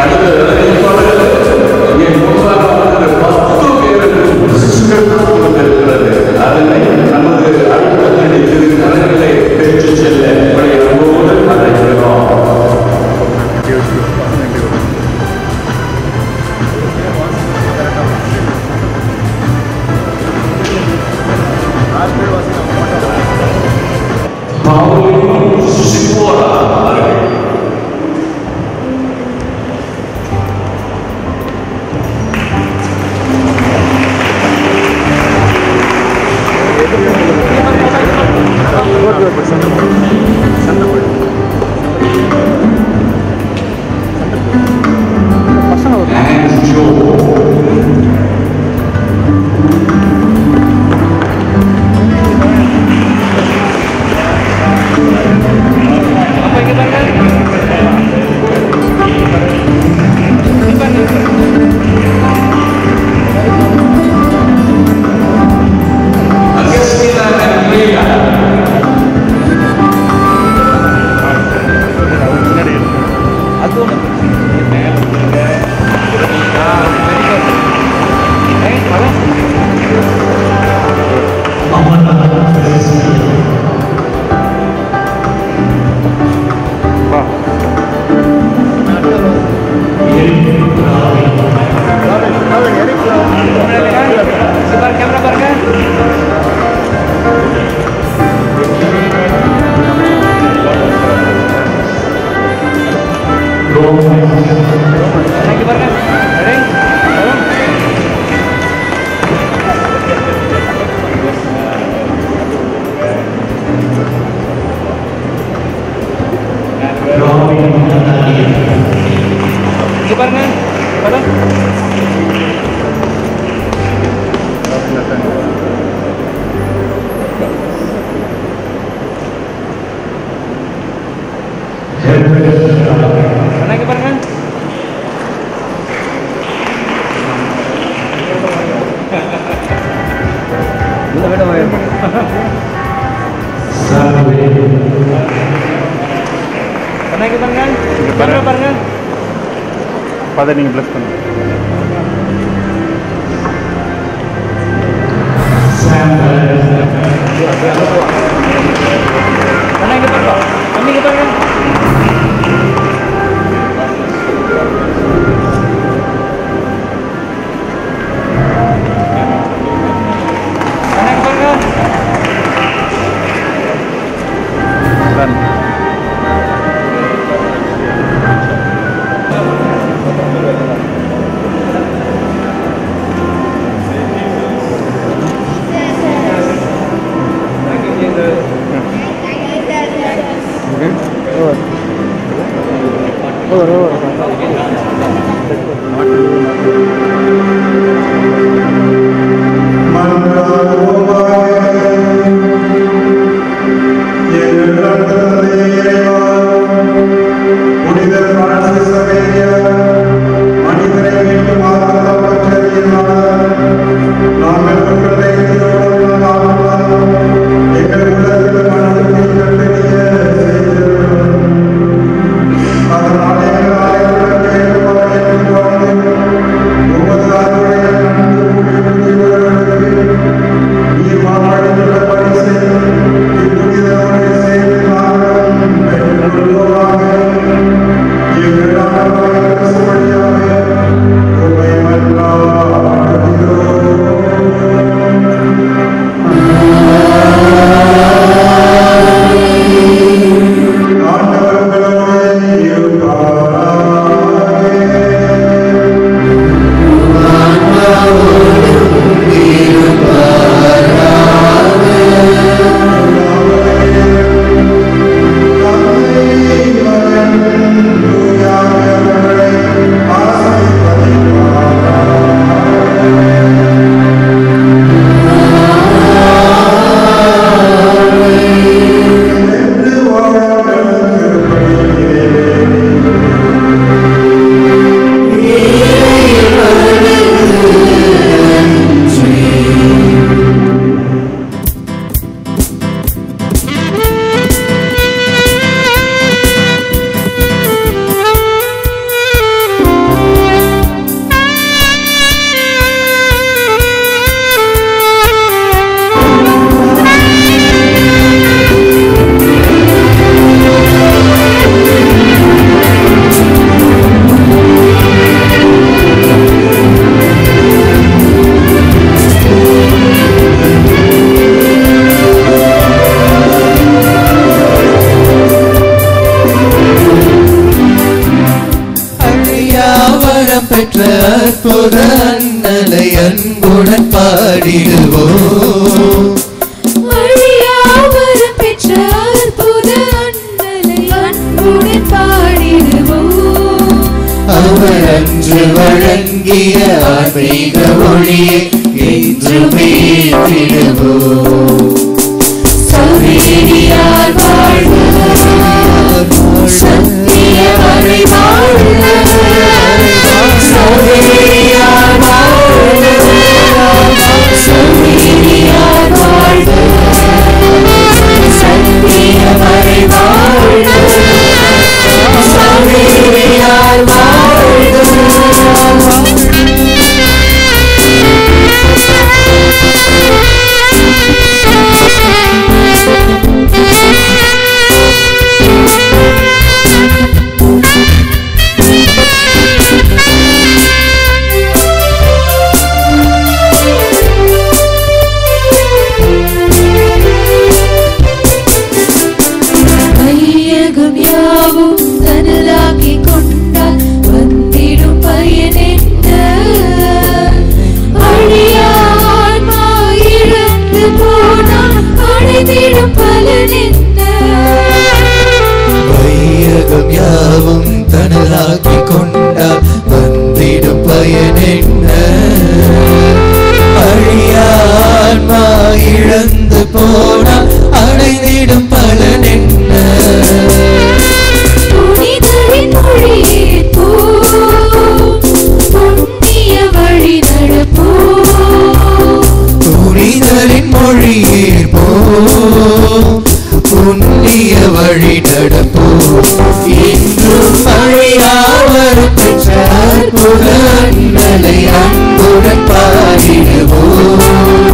இங்க பாருங்க படம் அண்ணா இங்க பாருங்க இந்த விட அண்ணா இங்க பாருங்க பாருங்க பாருங்க அதை நீங்கள் ப்ளஸ் பண்ணுங்க அண்ணா இங்க பாருங்க அண்ணா இங்க பாருங்க அண்ணா இங்க பாருங்க அதனாலே பெற்ற அற்புத அண்ணலை அன்புடன் பாடிடுவோம் அழியாவரம் பெற்ற அற்புத அண்ணலை அன்புடன் பாடிடுவோம் அவர் அன்று வழங்கிய ஆன்மீக ஒளியை என்றுமே விடுவோம் சவேரியார் வாழ்க சத்திய வரை வாழ்க சவேரியார் வாழ்க சவேரியார் வாழ்க சத்திய வரை வாழ்க சவேரியார் கையகம் யாவும் தனதாக்கிக் கொண்டால் வந்திடும் பயனென்ன அழியா ஆன்மா இழந்து போனால் அடைந்திடும் பலனென்ன வையகம் யாவும் தனதாக்கி கொண்டால் வந்திடும் பயனென்ன அழியான்மா இழந்து போனால் அடைந்திடும் பலனென்ன புனிதரின் மொழியே போ புண்ணிய வழி நடப்போ புனிதரின் மொழியே போ புண்ணிய வழி நடப்போ இன்றும் அழியாவரும் பெற்ற அற்புத அண்ணலை அன்புடன் பாடிடுவோம்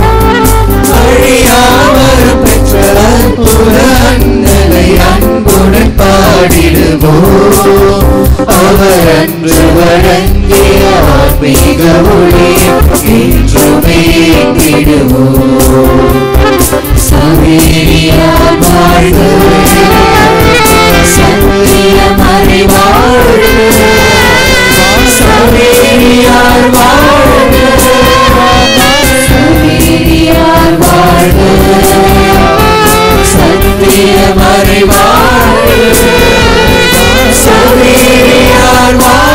அழியாவரும் பெற்ற அற்புத அண்ணலை அன்புடன் பாடிடுவோம் அவர் அன்று வழங்கிய ஆன்மீக ஒளியை என்றுமே விடுவோம் சவேரியார் வாழ்க சத்தியம் அறிவாழ்க சவேரியார் வாழ்க சவேரியார் வாழ்க சத்தியம் அறிவாழ்க சவேரியார்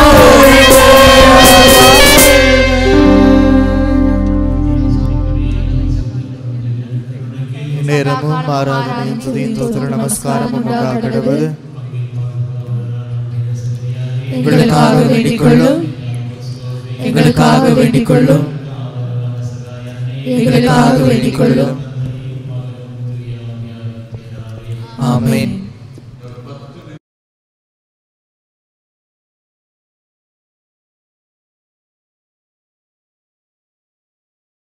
நேரமும் ஆராதனையும் துதியும் தோத்திர நமஸ்காரமும் உண்டாக கிடவது எங்களுக்காக வேண்டிக் கொள்ளும் எங்களுக்காக வேண்டிக் கொள்ளும் எங்களுக்காக வேண்டிக் கொள்ளும் ஆமென்